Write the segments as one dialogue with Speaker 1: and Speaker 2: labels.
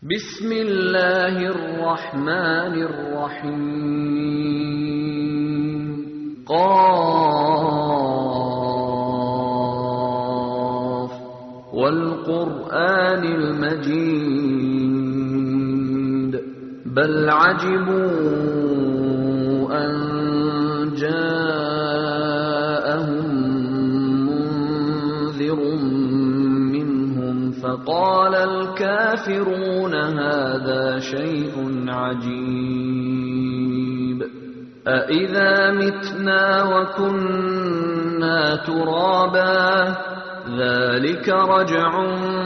Speaker 1: بسم الله الرحمن الرحيم قاف والقرآن المجيد بل عجبوا أن جاءهم منذر منهم فقال الكافرون هذا شيء عجيب أإذا متنا وكنا ترابا ذلك رجع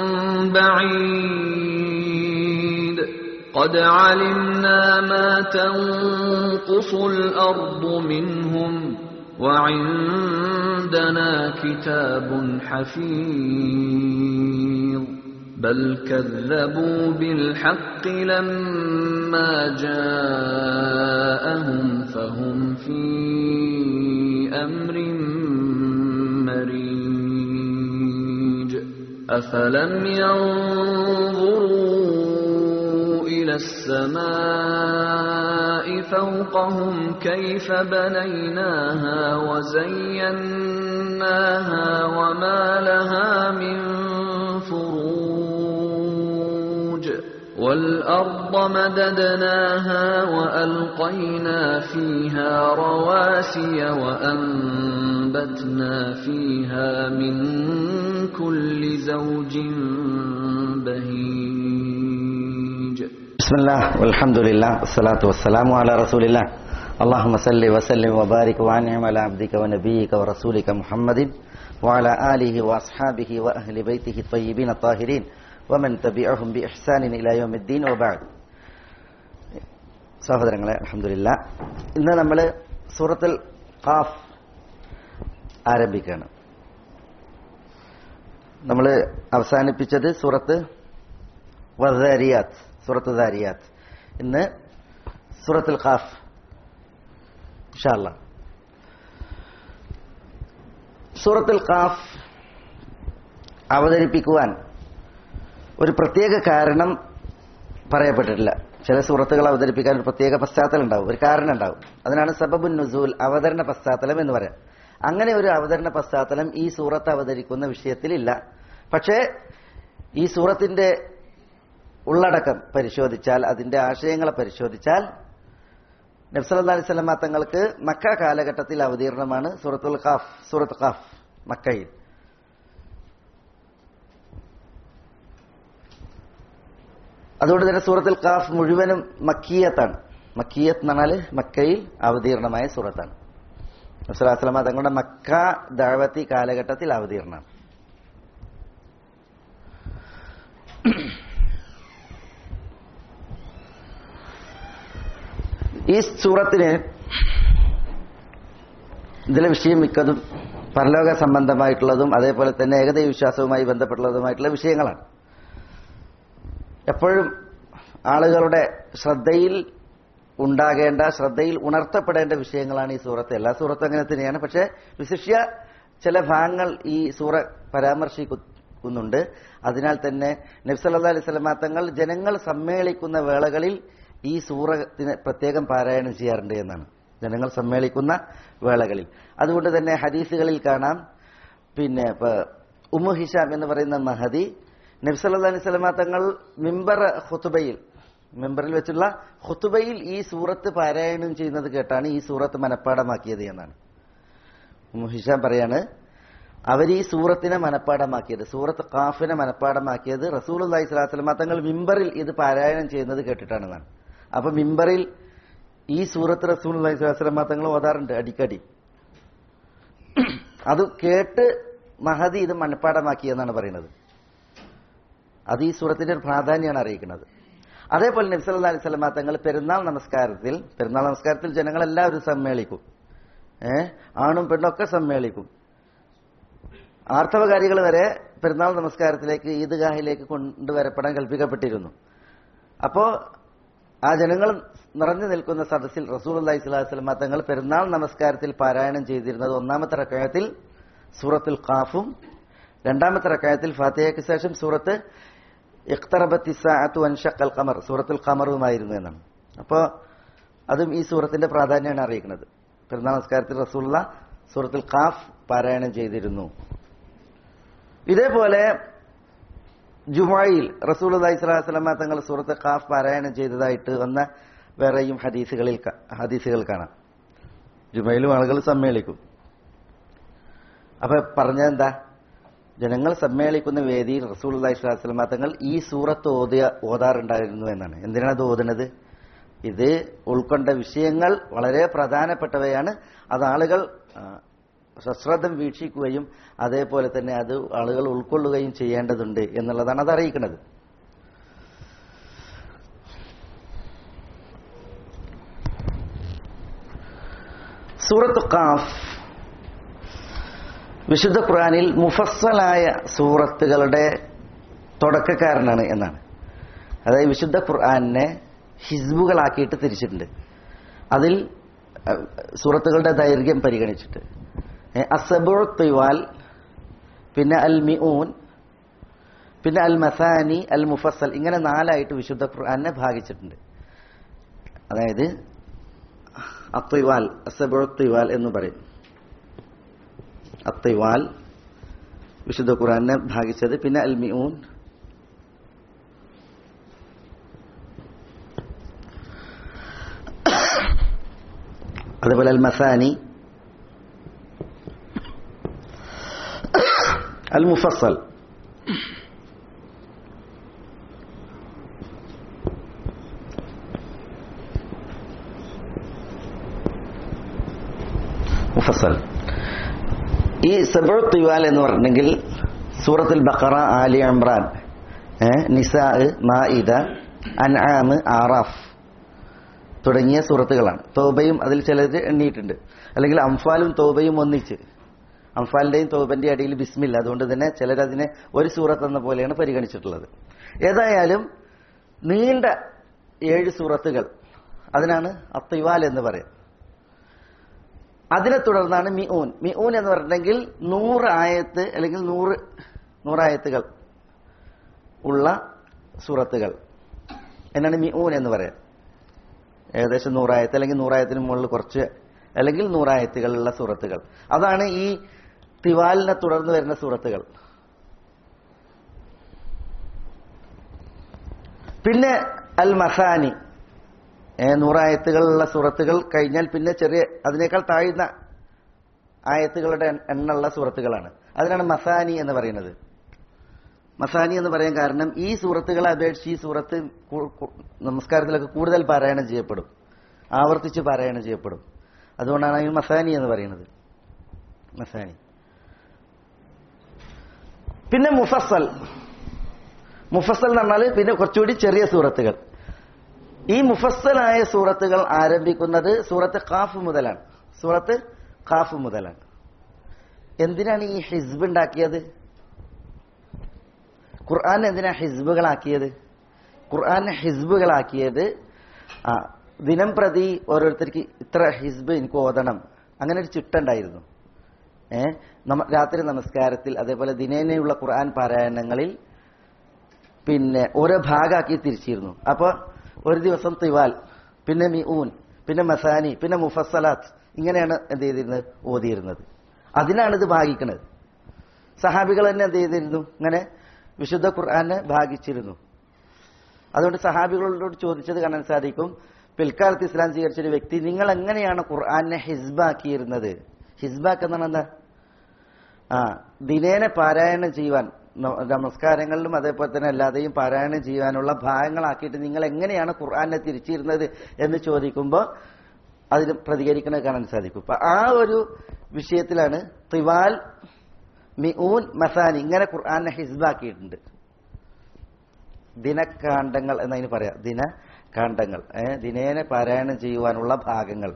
Speaker 1: بعيد قد علمنا ما تنقص الأرض منهم وعندنا كتاب حفيظ بل كذبوا بالحق لما جاءهم فهم في أمر مريج أفلم ينظروا إلى السماء فوقهم كيف بنيناها وزيناها وما لها من فروج والأرض مددناها وألقينا فيها رواسي وأنبتنا فيها من كل زوج بهيج
Speaker 2: بسم الله والحمد لله والصلاة والسلام على رسول الله اللهم صل وسلم وبارك وانعم على عبدك ونبيك ورسولك محمد وعلى آله وأصحابه وأهل بيته الطيبين الطاهرين ومن تبعهم بإحسان إلى يوم الدين وبعد സഹോദരങ്ങളെ അലഹമില്ല ഇന്ന് നമ്മൾ സൂറത്തുൽ ഖാഫ് ആരംഭിക്കുകയാണ് നമ്മൾ അവസാനിപ്പിച്ചത് സൂറത്ത് വദാരിയാത്ത് സൂറത്ത് ദാരിയാത്ത് ഇന്ന് സൂറത്തുൽ ഖാഫ് ഇൻഷാല്ല സൂറത്തുൽ ഖാഫ് അവതരിപ്പിക്കുവാൻ ഒരു പ്രത്യേക കാരണം പറയപ്പെട്ടിട്ടില്ല ചില സൂറത്തുകൾ അവതരിപ്പിക്കാൻ ഒരു പ്രത്യേക പശ്ചാത്തലം ഉണ്ടാവും ഒരു കാരണം ഉണ്ടാവും അതിനാണ് സബബുൻ നുസൂൽ അവതരണ പശ്ചാത്തലം എന്ന് പറയാം അങ്ങനെ ഒരു അവതരണ പശ്ചാത്തലം ഈ സൂറത്ത് അവതരിക്കുന്ന വിഷയത്തിലില്ല പക്ഷേ ഈ സൂറത്തിന്റെ ഉള്ളടക്കം പരിശോധിച്ചാൽ അതിന്റെ ആശയങ്ങളെ പരിശോധിച്ചാൽ നബ്സല്ലാ അലൈഹി സ്വലമ തങ്ങൾക്ക് മക്ക കാലഘട്ടത്തിൽ അവതീർണമാണ് സൂറത്തുൽ ഖാഫ് സൂറത്ത് ഖാഫ് മക്കയിൽ അതുകൊണ്ട് തന്നെ സൂറത്തുൽ ഖാഫ് മുഴുവനും മക്കീയത്താണ് മക്കീയത്ത് എന്ന് പറഞ്ഞാൽ മക്കയിൽ അവതീർണമായ സൂറത്താണ് നബ്സലാസ്ലമ തങ്ങളുടെ മക്ക ദാവത്തി കാലഘട്ടത്തിൽ അവതീർണമാണ് ഈ സൂറത്തിന് ഇതിലെ വിഷയം മിക്കതും പരലോക സംബന്ധമായിട്ടുള്ളതും അതേപോലെ തന്നെ ഏകദൈവ വിശ്വാസവുമായി ബന്ധപ്പെട്ടുള്ളതുമായിട്ടുള്ള വിഷയങ്ങളാണ് എപ്പോഴും ആളുകളുടെ ശ്രദ്ധയിൽ ഉണ്ടാകേണ്ട ശ്രദ്ധയിൽ ഉണർത്തപ്പെടേണ്ട വിഷയങ്ങളാണ് ഈ സൂറത്ത് എല്ലാ സൂറത്തും അങ്ങനെ തന്നെയാണ് പക്ഷേ വിശിഷ്യ ചില ഭാഗങ്ങൾ ഈ സൂറ പരാമർശിക്കുന്നുണ്ട് അതിനാൽ തന്നെ നബ്സല്ലാ അലൈഹി സ്വലമാ തങ്ങൾ ജനങ്ങൾ സമ്മേളിക്കുന്ന വേളകളിൽ ഈ സൂറത്തിന് പ്രത്യേകം പാരായണം ചെയ്യാറുണ്ട് എന്നാണ് ജനങ്ങൾ സമ്മേളിക്കുന്ന വേളകളിൽ അതുകൊണ്ട് തന്നെ ഹദീസുകളിൽ കാണാം പിന്നെ ഉമ്മു ഹിഷാം എന്ന് പറയുന്ന മഹദി നബ്സല്ലാ അലൈഹി സ്വലമാ തങ്ങൾ മിമ്പർ ഹുത്തുബയിൽ മെമ്പറിൽ വെച്ചുള്ള ഹുത്തുബയിൽ ഈ സൂറത്ത് പാരായണം ചെയ്യുന്നത് കേട്ടാണ് ഈ സൂറത്ത് മനഃപ്പാടമാക്കിയത് എന്നാണ് ഹിഷാം പറയാണ് അവർ ഈ സൂറത്തിനെ മനഃപ്പാടമാക്കിയത് സൂറത്ത് കാഫിനെ മനഃപ്പാടമാക്കിയത് റസൂൽ അള്ളഹി സ്വലാസ്ലമ തങ്ങൾ മിമ്പറിൽ ഇത് പാരായണം ചെയ്യുന്നത് കേട്ടിട്ടാണെന്നാണ് അപ്പൊ മിമ്പറിൽ ഈ സൂറത്ത് റസൂൽ അള്ളഹി സ്വലാസ്ലമ തങ്ങൾ ഓതാറുണ്ട് അടിക്കടി അത് കേട്ട് മഹദി ഇത് മനഃപ്പാടമാക്കിയെന്നാണ് പറയുന്നത് അത് ഈ സൂറത്തിന്റെ ഒരു പ്രാധാന്യമാണ് അറിയിക്കുന്നത് അതേപോലെ നബ്സല്ലാ അലൈഹി സ്വലമ തങ്ങൾ പെരുന്നാൾ നമസ്കാരത്തിൽ പെരുന്നാൾ നമസ്കാരത്തിൽ ജനങ്ങളെല്ലാവരും സമ്മേളിക്കും ഏ ആണും പെണ്ണും ഒക്കെ സമ്മേളിക്കും ആർത്തവകാരികൾ വരെ പെരുന്നാൾ നമസ്കാരത്തിലേക്ക് ഈദ്ഗാഹിലേക്ക് കൊണ്ടുവരപ്പെടാൻ കൽപ്പിക്കപ്പെട്ടിരുന്നു അപ്പോ ആ ജനങ്ങൾ നിറഞ്ഞു നിൽക്കുന്ന സദസ്സിൽ റസൂൽ അള്ളഹി സ്വലാഹു വസ്ലമ തങ്ങൾ പെരുന്നാൾ നമസ്കാരത്തിൽ പാരായണം ചെയ്തിരുന്നത് ഒന്നാമത്തെ റക്കയത്തിൽ സൂറത്തുൽ ഖാഫും രണ്ടാമത്തെ റക്കായത്തിൽ ഫാത്തിഹയ്ക്ക് ശേഷം സൂറത്ത് ഇഖ്തറബത്തി സാഅത്തു അൻഷഖൽ ഖമർ സൂറത്തുൽ ഖമറുമായിരുന്നു എന്നാണ് അപ്പോൾ അതും ഈ സൂറത്തിന്റെ പ്രാധാന്യമാണ് അറിയിക്കുന്നത് പെരുന്നാൾ നമസ്കാരത്തിൽ റസൂള്ള സൂറത്തുൽ ഖാഫ് പാരായണം ചെയ്തിരുന്നു ഇതേപോലെ ജുമായിൽ റസൂൽ അലൈഹിസ്ലാമ തങ്ങൾ സൂറത്ത് ഖാഫ് പാരായണം ചെയ്തതായിട്ട് വന്ന വേറെയും ഹദീസുകളിൽ ക- ഹദീസുകൾ കാണാം ജുമയിലും ആളുകൾ സമ്മേളിക്കും അപ്പൊ പറഞ്ഞതെന്താ ജനങ്ങൾ സമ്മേളിക്കുന്ന വേദിയിൽ റസൂൽ അലൈഹിസ്ലാമ തങ്ങൾ ഈ സൂറത്ത് ഓതിയ ഓതാറുണ്ടായിരുന്നു എന്നാണ് എന്തിനാണ് അത് ഓതുന്നത് ഇത് ഉൾക്കൊണ്ട വിഷയങ്ങൾ വളരെ പ്രധാനപ്പെട്ടവയാണ് അത് ആളുകൾ ആ, സശ്രദ്ധം വീക്ഷിക്കുകയും അതേപോലെ തന്നെ അത് ആളുകൾ ഉൾക്കൊള്ളുകയും ചെയ്യേണ്ടതുണ്ട് എന്നുള്ളതാണ് അത് അറിയിക്കുന്നത് സൂറത്ത് ഖാഫ് വിശുദ്ധ ഖുർആനിൽ മുഫസ്സലായ സൂറത്തുകളുടെ തുടക്കക്കാരനാണ് എന്നാണ് അതായത് വിശുദ്ധ ഖുർആനെ ഹിസ്ബുകളാക്കിയിട്ട് തിരിച്ചിട്ടുണ്ട് അതിൽ അഹ്, സൂറത്തുകളുടെ ദൈർഘ്യം പരിഗണിച്ചിട്ട് അസബുൾ തിവാൽ പിന്നെ അൽ മിഊൻ പിന്നെ അൽ മസാനി അൽ മുഫസൽ ഇങ്ങനെ നാലായിട്ട് വിശുദ്ധ ഖുർആനെ ഭാഗിച്ചിട്ടുണ്ട് അതായത് അത്വിവാൽ അസബുൾ തിവാൽ എന്ന് പറയും അത്വിവാൽ വിശുദ്ധ ഖുർആനെ ഭാഗിച്ചത് പിന്നെ അൽ മിഊൻ അതുപോലെ അൽ മസാനി അൽ മുഫസൽ മുഫസൽ ഈ സബുൾ തിവാൽ എന്ന് പറഞ്ഞെങ്കിൽ സൂറത്തുൽ ബഖറ ആലി ഇമ്രാൻ ഏഹ്, നിസാ മാഇദ അൻആം ആറാഫ് തുടങ്ങിയ സൂറത്തുകളാണ് തോബയും അതിൽ ചിലത് എണ്ണിയിട്ടുണ്ട് അല്ലെങ്കിൽ അംഫാലും തോബയും ഒന്നിച്ച് അംഫാലിന്റെയും തോബന്റെയും അടിയിൽ ബിസ്മില്ല അതുകൊണ്ട് തന്നെ ചിലരതിനെ ഒരു സൂറത്ത് എന്ന പോലെയാണ് പരിഗണിച്ചിട്ടുള്ളത് ഏതായാലും നീണ്ട ഏഴ് സൂറത്തുകൾ അതിനാണ് അത്തിവാൽ എന്ന് പറയാം അതിനെ തുടർന്നാണ് മിഊൻ മിഊൻ എന്ന് പറഞ്ഞിട്ടുണ്ടെങ്കിൽ നൂറ് ആയത്ത് അല്ലെങ്കിൽ നൂറ് നൂറായത്തുകൾ ഉള്ള സൂറത്തുകൾ എന്നാണ് മിഊൻ എന്ന് പറയാം ഏകദേശം നൂറായത്ത് അല്ലെങ്കിൽ നൂറായത്തിന് മുകളിൽ കുറച്ച് അല്ലെങ്കിൽ നൂറായത്തുകളുള്ള സൂറത്തുകൾ അതാണ് ഈ തിവാലിനെ തുടർന്ന് വരുന്ന സൂറത്തുകൾ പിന്നെ അൽ മസാനി ഏ, നൂറായത്തുകളുള്ള സൂറത്തുകൾ കഴിഞ്ഞാൽ പിന്നെ ചെറിയ അതിനേക്കാൾ താഴ്ന്ന ആയത്തുകളുടെ എൺ- എണ്ണമുള്ള സൂറത്തുകളാണ് അതിനാണ് മസാനി എന്ന് പറയുന്നത് മസാനി എന്ന് പറയാൻ കാരണം ഈ സൂറത്തുകളെ അപേക്ഷിച്ച് ഈ സൂറത്ത് കു- കു- നമസ്കാരത്തിലൊക്കെ കൂടുതൽ പാരായണം ചെയ്യപ്പെടും ആവർത്തിച്ച് പാരായണം ചെയ്യപ്പെടും അതുകൊണ്ടാണ് അതിന് മസാനി എന്ന് പറയുന്നത് മസാനി പിന്നെ മുഫസൽ മുഫസൽ എന്ന് പറഞ്ഞാൽ പിന്നെ കുറച്ചുകൂടി ചെറിയ സൂറത്തുകൾ ഈ മുഫസ്സലായ സൂറത്തുകൾ ആരംഭിക്കുന്നത് സൂറത്ത് ഖാഫ് മുതലാണ് സൂറത്ത് ഖാഫ് മുതലാണ് എന്തിനാണ് ഈ ഹിസ്ബ് ഉണ്ടാക്കിയത് ഖുർആൻ എന്തിനാ ഹിസ്ബുകളാക്കിയത് ഖുർആനെ ഹിസ്ബുകളാക്കിയത് ആ ദിനം പ്രതി ഓരോരുത്തർക്ക് ഇത്ര ഹിസ്ബ് എനിക്ക് ഓതണം അങ്ങനെ ഒരു ചിട്ടുണ്ടായിരുന്നു ഏ നമ രാത്രി നമസ്കാരത്തിൽ അതേപോലെ ദിനേനയുള്ള ഖുർആൻ പാരായണങ്ങളിൽ പിന്നെ ഓരോ ഭാഗമാക്കി തിരിച്ചിരുന്നു അപ്പൊ ഒരു ദിവസം തിവാൽ പിന്നെ മിഊൻ പിന്നെ മസാനി പിന്നെ മുഫസലാത്ത് ഇങ്ങനെയാണ് എന്ത് ചെയ്തിരുന്നത് ഓതിയിരുന്നത് അതിനാണ് ഇത് ഭാഗിക്കുന്നത് സഹാബികൾ തന്നെ എന്ത് ചെയ്തിരുന്നു ഇങ്ങനെ വിശുദ്ധ ഖുർആനെ ഭാഗിച്ചിരുന്നു അതുകൊണ്ട് സഹാബികളോട് ചോദിച്ചത് കാണാൻ സാധിക്കും പിൽക്കാലത്ത് ഇസ്ലാം സ്വീകരിച്ച ഒരു വ്യക്തി നിങ്ങൾ എങ്ങനെയാണ് ഖുർആനെ ഹിസ്ബാക്കിയിരുന്നത് ഹിസ്ബാക്ക് എന്നാണ് എന്താ ആ ദിനേനെ പാരായണം ചെയ്യുവാൻ ന- നമസ്കാരങ്ങളിലും അതേപോലെ തന്നെ അല്ലാതെയും പാരായണം ചെയ്യാനുള്ള ഭാഗങ്ങളാക്കിയിട്ട് നിങ്ങൾ എങ്ങനെയാണ് ഖുർആനെ തിരിച്ചിരുന്നത് എന്ന് ചോദിക്കുമ്പോൾ അതിന് പ്രതികരിക്കുന്നത് കാണാൻ സാധിക്കും അപ്പൊ ആ ഒരു വിഷയത്തിലാണ് തിവാൽ മിഊൻ മസാനി ഇങ്ങനെ ഖുർആനെ ഹിസ്ബാക്കിയിട്ടുണ്ട് ദിനകാണ്ഡങ്ങൾ എന്നതിന് പറയാം ദിനകാണ്ഡങ്ങൾ ഏഹ് ദിനേനെ പാരായണം ചെയ്യുവാനുള്ള ഭാഗങ്ങൾ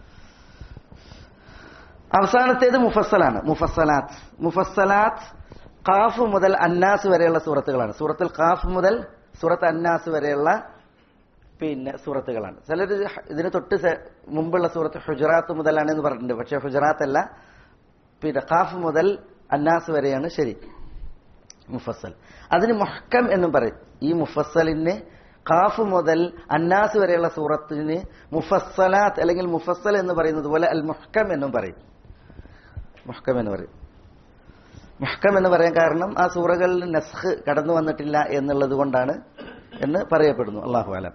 Speaker 2: അവസാനത്തേത് മുഫസ്സലാണ് മുഫസ്സലാത്ത് മുഫസ്സലാത്ത് ഖാഫ് മുതൽ അന്നാസ് വരെയുള്ള സൂറത്തുകളാണ് സൂറത്തുൽ ഖാഫ് മുതൽ സൂറത്ത് അന്നാസ് വരെയുള്ള പിന്നെ സൂറത്തുകളാണ് ചിലർ ഇതിന് തൊട്ട് സെ- മുമ്പുള്ള സൂറത്ത് ഹുജറാത്ത് മുതലാണ് എന്ന് പറഞ്ഞിട്ടുണ്ട് പക്ഷെ ഹുജറാത്ത് അല്ല പിന്നെ ഖാഫ് മുതൽ അന്നാസ് വരെയാണ് ശരി മുഫസ്സൽ അതിന് മുഹക്കം എന്നും പറയും ഈ മുഫസ്സലിന് ഖാഫ് മുതൽ അന്നാസ് വരെയുള്ള സൂറത്തിന് മുഫസ്സലാത്ത് അല്ലെങ്കിൽ മുഫസ്സൽ എന്ന് പറയുന്നത് പോലെ അൽ മുഹക്കം എന്നും പറയും മുഹക്കം എന്ന് പറയും മുഹക്കം എന്ന് പറയാൻ കാരണം ആ സൂറകളിൽ നസ്ഖ് കടന്നു വന്നിട്ടില്ല എന്നുള്ളത് കൊണ്ടാണ് എന്ന് പറയപ്പെടുന്നു അള്ളാഹു അലം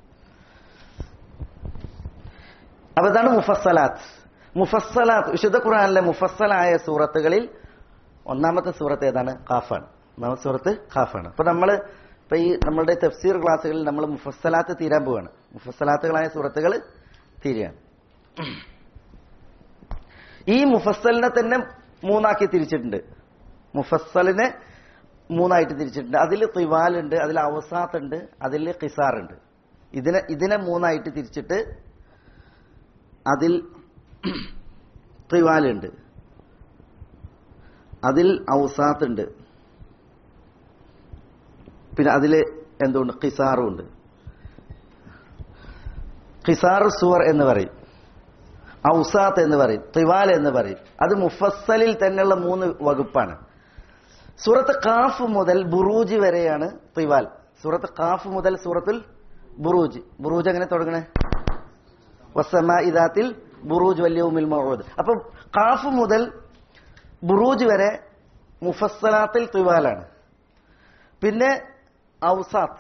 Speaker 2: അപ്പൊ ഇതാണ് മുഫസ്സലാത്ത് മുഫസ്സലാത്ത് വിശുദ്ധ ഖുർആനിലെ മുഫസ്സലായ സൂറത്തുകളിൽ ഒന്നാമത്തെ സൂറത്ത് ഏതാണ് ഖാഫാണ് ഒന്നാമത്തെ സൂറത്ത് ഖാഫാണ് അപ്പൊ നമ്മള് ഇപ്പൊ ഈ നമ്മളുടെ തഫ്സീർ ക്ലാസ്സുകളിൽ നമ്മൾ മുഫസ്സലാത്ത് തീരാൻ പോവാണ് മുഫസ്സലാത്തുകളായ സൂറത്തുകൾ തീരുകയാണ് ഈ മുഫസ്സലിനെ തന്നെ മൂന്നാക്കി തിരിച്ചിട്ടുണ്ട് മുഫസ്സലിനെ മൂന്നായിട്ട് തിരിച്ചിട്ടുണ്ട് അതിൽ തിവാലുണ്ട് അതിൽ അവസാത്തുണ്ട് അതിൽ ഖിസാറുണ്ട് ഇതിനെ ഇതിനെ മൂന്നായിട്ട് തിരിച്ചിട്ട് അതിൽ ത്രിവാലുണ്ട് അതിൽ ഔസാത്തുണ്ട് പിന്നെ അതിൽ എന്തുണ്ട് ഖിസാറും ഉണ്ട് ഖിസാർ സുവർ എന്ന് പറയും ഔസാത്ത് എന്ന് പറയും തിവാൽ എന്ന് പറയും അത് മുഫസ്സലിൽ തന്നെയുള്ള മൂന്ന് വകുപ്പാണ് സൂറത്ത് കാഫ് മുതൽ ബുറൂജ് വരെയാണ് തിവാൽ സൂറത്ത് കാഫ് മുതൽ സൂറത്തുൽ ബുറൂജ് ബുറൂജ് എങ്ങനെ തുടങ്ങണേ വസമ ഇദാത്തിൽ ബുറൂജ് വല്യവുമിൽ മൗദ് അപ്പം കാഫ് മുതൽ ബുറൂജ് വരെ മുഫസ്സലാത്തിൽ തിവാലാണ് പിന്നെ ഔസാത്ത്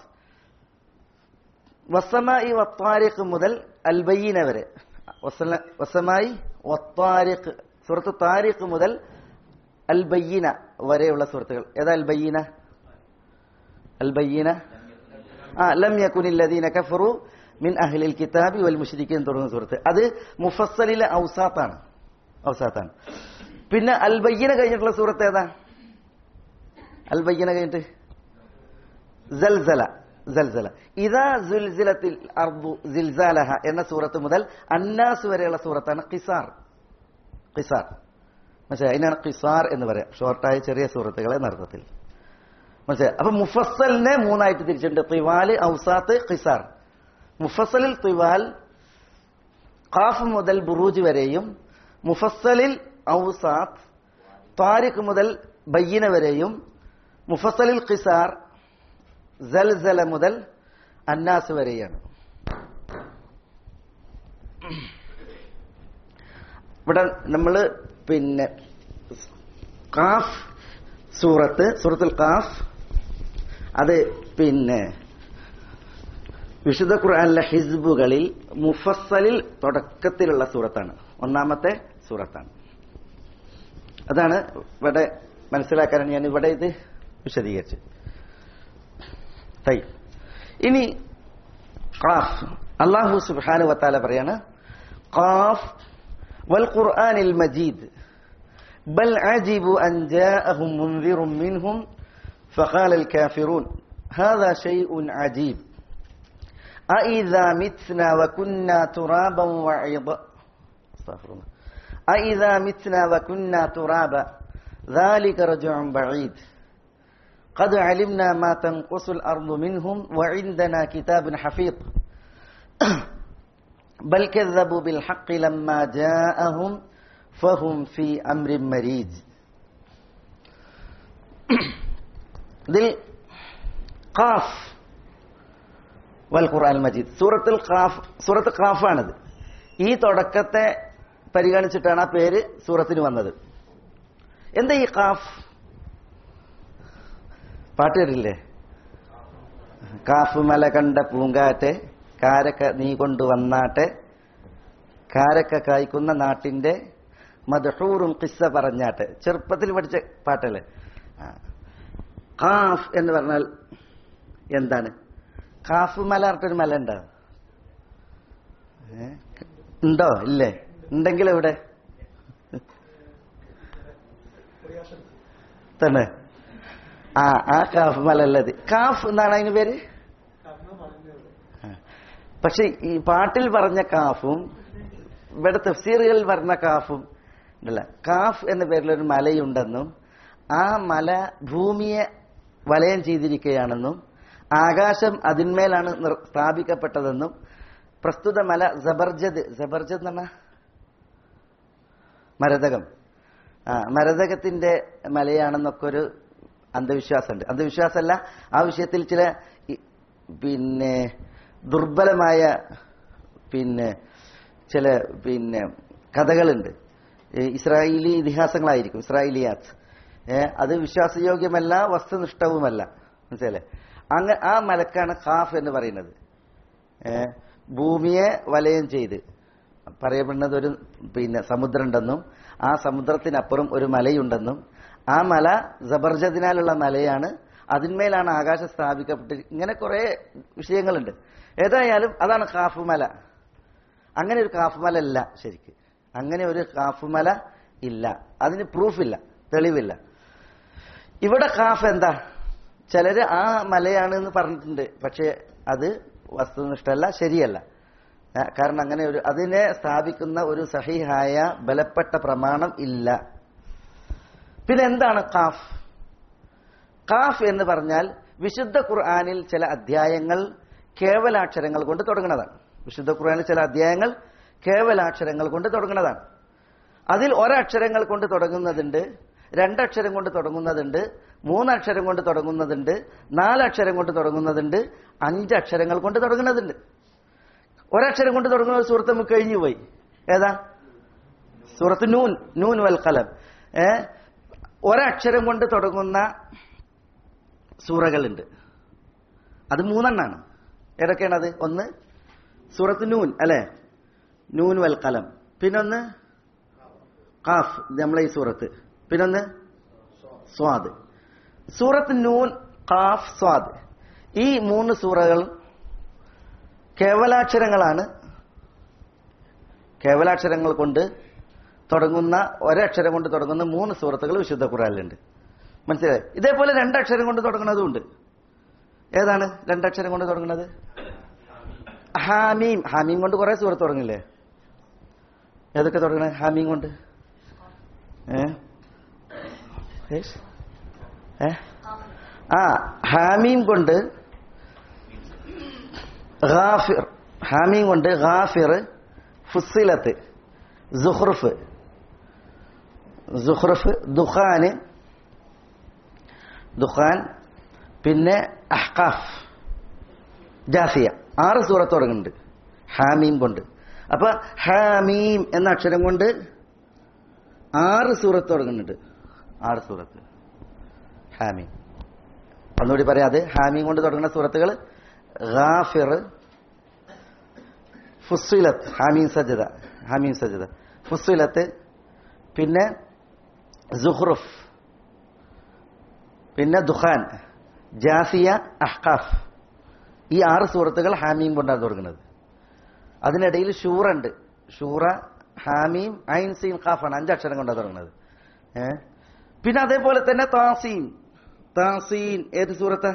Speaker 2: വസമായി വത്താരിഖ് മുതൽ അൽബയ്യന വരെ വസല- വസമായി വത്താരിഖ് സുഹൃത്ത് താരിഖ് മുതൽ അൽബയ്യന വരെയുള്ള സുഹൃത്തുക്കൾ ഏതാ അൽബയ്യന അൽബയ്യന ആ ലം യകുനില്ലദീന കഫറു മിൻ അഹ്ലിൽ കിതാബി വൽ മുശ്രിക്കീൻ തുടങ്ങുന്ന സുഹൃത്ത് അത് മുഫസ്സലിലെ ഔസാത്താണ് ഔസാത്താണ് പിന്നെ അൽബയ്യന കഴിഞ്ഞിട്ടുള്ള സൂറത്ത് ഏതാ അൽബയ്യന കഴിഞ്ഞിട്ട് സൽസല സൽസല ഇതാ സുൽസിലത്തിൽ അർദു സിൽസാലഹ എന്ന സൂറത്ത് മുതൽ അന്നാസ് വരെയുള്ള സൂറത്താണ് ഖിസാർ ഖിസാർ മനസ്സിലായി അതിനാണ് ഖിസാർ എന്ന് പറയാം ഷോർട്ടായ ചെറിയ സൂറത്തുകളെ നർത്ഥത്തിൽ മനസ്സിലായി അപ്പൊ മുഫസ്സലിനെ മൂന്നായിട്ട് തിരിച്ചിട്ടുണ്ട് തിവാല് ഔസാത്ത് ഖിസാർ മുഫസ്സലിൽ തിവാൽ ഖാഫ് മുതൽ ബുറൂജ് വരെയും മുഫസ്സലിൽ ഔസാത്ത് താരിഖ് മുതൽ ബയ്യന വരെയും മുഫസ്സലിൽ ഖിസാർ സൽസല മുതൽ അന്നാസ് വരെയാണ് ഇവിടെ നമ്മൾ പിന്നെ കാഫ് സൂറത്ത് സൂറത്തുൽ കാഫ് അത് പിന്നെ വിശുദ്ധ ഖുർആനിലെ ഹിസ്ബുകളിൽ മുഫസ്സലിൽ തുടക്കത്തിലുള്ള സൂറത്താണ് ഒന്നാമത്തെ സൂറത്താണ് അതാണ് ഇവിടെ മനസ്സിലാക്കാനാണ് ഞാൻ ഇവിടെ ഇത് വിശദീകരിച്ചത് തൈ ഇനി ഖാഫ് അള്ളാഹു സുബ്ഹാനഹു വതആല പറയാണ് ഖാഫ് വൽ ഖുർആനിൽ മജീദ് ബൽ അജിബു അൻ ജാഅഹും മുൻദിറും മിൻഹും فقال الكافرون هذا شيء عجيب أإذا متنا وكنا ترابا وعظا استغفر الله أإذا متنا وكنا ترابا ذلك رجع بعيد قد علمنا ما تنقص الأرض منهم وعندنا كتاب حفيظ بل كذبوا بالحق لما جاءهم فهم في أمر مريج ഇതിൽ ഖാഫ് വൽ ഖുർആൻ മജീദ് സൂറത്തുൽ ഖാഫ് സൂറത്ത് ഖാഫാണിത് ഈ തുടക്കത്തെ പരിഗണിച്ചിട്ടാണ് ആ പേര് സൂറത്തിന് വന്നത് എന്താ ഈ ഖാഫ് പാട്ട് കേട്ടില്ലേ കാഫ് മല കണ്ട പൂങ്കാറ്റെ കാരക്ക നീ കൊണ്ടുവന്നാട്ടെ കാരക്ക കായ്ക്കുന്ന നാട്ടിന്റെ മധൂറും കിസ്സ പറഞ്ഞാട്ടെ ചെറുപ്പത്തിൽ പഠിച്ച പാട്ടല്ലേ ആ. കാഫ് എന്ന് പറഞ്ഞാൽ എന്താണ് കാഫ് മല പറഞ്ഞിട്ടൊരു മല ഉണ്ടോ ഏ? ഉണ്ടോ ഇല്ലേ ഉണ്ടെങ്കിൽ എവിടെ തന്നെ ആ ആ കാഫ് മല അല്ലത് കാഫ് എന്നാണ് അതിന് പേര് ആ. പക്ഷെ ഈ പാട്ടിൽ പറഞ്ഞ കാഫും ഇവിടെ തഫ്സീറുകളിൽ പറഞ്ഞ കാഫും ഉണ്ടല്ല കാഫ് എന്ന പേരിൽ ഒരു മലയുണ്ടെന്നും ആ മല ഭൂമിയെ വലയം ചെയ്തിരിക്കുകയാണെന്നും ആകാശം അതിന്മേലാണ് നിർ- സ്ഥാപിക്കപ്പെട്ടതെന്നും പ്രസ്തുത മല ജബർജദ് ജബർജദ് എന്ന് പറഞ്ഞാ മരതകം ആ മരതകത്തിന്റെ മലയാണെന്നൊക്കെ ഒരു അന്ധവിശ്വാസമുണ്ട് അന്ധവിശ്വാസമല്ല ആ വിഷയത്തിൽ ചില ഇ- പിന്നെ ദുർബലമായ പിന്നെ ചില പിന്നെ കഥകളുണ്ട് ഈ ഇസ്രായേലി ഇതിഹാസങ്ങളായിരിക്കും ഇസ്രായേലിയാത്ത് ഏ, അത് വിശ്വാസയോഗ്യമല്ല വസ്തുനിഷ്ഠവുമല്ല മനസ്സിലല്ലേ അങ്ങ ആ മലക്കാണ് ഖാഫ് എന്ന് പറയുന്നത് ഏ, ഭൂമിയെ വലയം ചെയ്ത് പറയപ്പെടുന്നത് ഒരു പിന്നെ സമുദ്രമുണ്ടെന്നും ആ സമുദ്രത്തിനപ്പുറം ഒരു മലയുണ്ടെന്നും ആ മല ജബർജദിനാലുള്ള മലയാണ് അതിന്മേലാണ് ആകാശം സ്ഥാപിക്കപ്പെട്ട് ഇങ്ങനെ കുറെ വിഷയങ്ങളുണ്ട് ഏതായാലും അതാണ് ഖാഫ് മല അങ്ങനെ ഒരു കാഫ് മല ഇല്ല ശരിക്ക് അങ്ങനെ ഒരു കാഫ് മല ഇല്ല അതിന് പ്രൂഫില്ല തെളിവില്ല ഇവിടെ കാഫ് എന്താ ചിലര് ആ മലയാണ് എന്ന് പറഞ്ഞിട്ടുണ്ട് പക്ഷെ അത് വസ്തുനിഷ്ഠല്ല ശരിയല്ല ആ, കാരണം അങ്ങനെ ഒരു അതിനെ സ്ഥാപിക്കുന്ന ഒരു സഹിഹായ ബലപ്പെട്ട പ്രമാണം ഇല്ല പിന്നെ എന്താണ് കാഫ് കാഫ് എന്ന് പറഞ്ഞാൽ വിശുദ്ധ ഖുർആാനിൽ ചില അധ്യായങ്ങൾ കേവലാക്ഷരങ്ങൾ കൊണ്ട് തുടങ്ങുന്നതാണ് വിശുദ്ധ ഖുർആാനിൽ ചില അധ്യായങ്ങൾ കേവലാക്ഷരങ്ങൾ കൊണ്ട് തുടങ്ങുന്നതാണ് അതിൽ ഒരക്ഷരങ്ങൾ കൊണ്ട് തുടങ്ങുന്നതുണ്ട് രണ്ടക്ഷരം കൊണ്ട് തുടങ്ങുന്നതുണ്ട് മൂന്നക്ഷരം കൊണ്ട് തുടങ്ങുന്നതുണ്ട് നാലക്ഷരം കൊണ്ട് തുടങ്ങുന്നതുണ്ട് അഞ്ചക്ഷരങ്ങൾ കൊണ്ട് തുടങ്ങുന്നതുണ്ട് ഒരക്ഷരം കൊണ്ട് തുടങ്ങുന്ന ഒരു സൂറത്ത് നമുക്ക് കഴിഞ്ഞു പോയി ഏതാ സൂറത്ത് നൂൻ നൂൻ വൽ കലം ഏ ഒരക്ഷരം കൊണ്ട് തുടങ്ങുന്ന സൂറകളുണ്ട് അത് മൂന്നെണ്ണാണ് ഏതൊക്കെയാണ് അത് ഒന്ന് സൂറത്ത് നൂൻ അല്ലെ നൂൻ വൽ കലം പിന്നൊന്ന് കാഫ് നമ്മളെ ഈ സൂറത്ത് പിന്നൊന്ന് സ്വാദ് സൂറത്ത് നൂൻ കാഫ് സ്വാദ് ഈ മൂന്ന് സൂറകൾ കേവലാക്ഷരങ്ങളാണ് കേവലാക്ഷരങ്ങൾ കൊണ്ട് തുടങ്ങുന്ന ഒരക്ഷരം കൊണ്ട് തുടങ്ങുന്ന മൂന്ന് സൂറത്തുകൾ വിശുദ്ധ ഖുറാനിലുണ്ട് മനസ്സിലായി ഇതേപോലെ രണ്ടക്ഷരം കൊണ്ട് തുടങ്ങുന്നതും ഉണ്ട് ഏതാണ് രണ്ടക്ഷരം കൊണ്ട് തുടങ്ങുന്നത് ഹാമീം ഹാമീം കൊണ്ട് കുറെ സൂറത്ത് തുടങ്ങില്ലേ ഏതൊക്കെ തുടങ്ങണേ ഹാമീം കൊണ്ട് ഏ യേശ്? ഏ ആ ഹാമീം കൊണ്ട് ഗാഫിർ ഹാമീം കൊണ്ട് ഗാഫിർ ഫുസിലത്ത് സുഹ്റുഫ് സുഹ്റുഫ് ദുഖാന് ദുഖാൻ പിന്നെ അഹ്കാഫ് ജാസിയ ആറ് സൂറത്ത് തുടങ്ങുന്നുണ്ട് ഹാമീം കൊണ്ട് അപ്പൊ ഹാമീം എന്ന അക്ഷരം കൊണ്ട് ആറ് സൂറത്ത് തുടങ്ങുന്നുണ്ട് ആറ് സൂറത്ത് ഹാമീം ഒന്നുകൂടി പറയാതെ ഹാമീം കൊണ്ട് തുടങ്ങുന്ന സൂറത്തുകൾ ഗാഫിർ ഫുസിലത്ത് ഹാമീം സജദ ഹാമീം സജദ ഫുസിലത്ത് പിന്നെ സുഹ്റുഫ് പിന്നെ ദുഖാൻ ജാസിയ അഹ്കാഫ് ഈ ആറ് സൂറത്തുകൾ ഹാമീം കൊണ്ടാണ് തുടങ്ങുന്നത് അതിനിടയിൽ ഷൂറ ഉണ്ട് ഷൂറ ഹാമീം ഐൻ സീൻ ഖാഫാണ് അഞ്ചക്ഷരം കൊണ്ടാണ് തുടങ്ങുന്നത് ഏ പിന്നെ അതേപോലെ തന്നെ താസീൻ താസീൻ ഏത് സൂറത്താ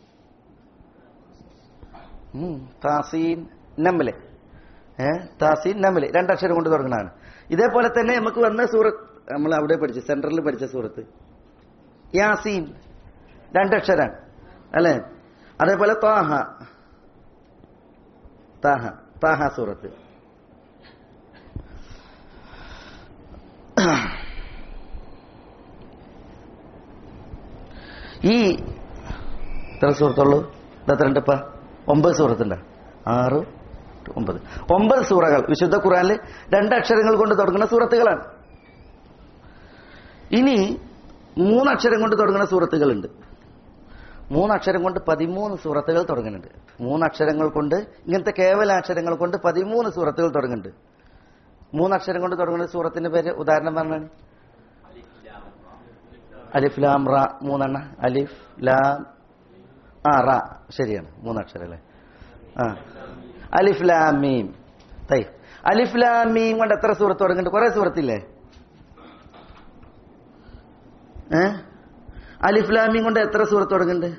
Speaker 2: ഉം, താസീൻ നമ്ല് ഏ താസീൻ നമ്ല് രണ്ടക്ഷരം കൊണ്ട് തുടങ്ങുന്നതാണ് ഇതേപോലെ തന്നെ നമുക്ക് വന്ന സൂറത്ത് നമ്മൾ അവിടെ പഠിച്ചു സെൻട്രലിൽ പഠിച്ച സൂറത്ത് യാസീൻ രണ്ടക്ഷരാണ് അല്ലേ അതേപോലെ താഹ താഹ താഹ സൂറത്ത് ഈ എത്ര സുഹൃത്തുള്ളൂ എത്ര ഉണ്ടപ്പ ഒമ്പത് സുഹൃത്തുണ്ട ആറ് ഒമ്പത് ഒമ്പത് സൂറകൾ വിശുദ്ധ ഖുറാനിൽ രണ്ടക്ഷരങ്ങൾ കൊണ്ട് തുടങ്ങുന്ന സൂറത്തുകളാണ് ഇനി മൂന്നക്ഷരം കൊണ്ട് തുടങ്ങുന്ന സൂറത്തുകളുണ്ട് മൂന്നക്ഷരം കൊണ്ട് പതിമൂന്ന് സൂറത്തുകൾ തുടങ്ങുന്നുണ്ട് മൂന്നക്ഷരങ്ങൾ കൊണ്ട് ഇങ്ങനത്തെ കേവലാക്ഷരങ്ങൾ കൊണ്ട് പതിമൂന്ന് സൂറത്തുകൾ തുടങ്ങുന്നുണ്ട് മൂന്നക്ഷരം കൊണ്ട് തുടങ്ങുന്ന സൂറത്തിന്റെ പേര് ഉദാഹരണം പറഞ്ഞാണ് അലിഫ് ലാം റ മൂന്നെണ്ണ അലിഫ് ലാം ആ റ ശരിയാണ് മൂന്നക്ഷരം അല്ലേ ആ അലിഫ് ലാം മീം തൈ അലിഫ് ലാം മീം കൊണ്ട് എത്ര സൂറത്ത് തുടങ്ങുന്നുണ്ട് കുറെ സൂറത്തില്ലേ ഏ അലിഫ് ലാം മീം കൊണ്ട് എത്ര സൂറത്ത് തുടങ്ങുന്നുണ്ട്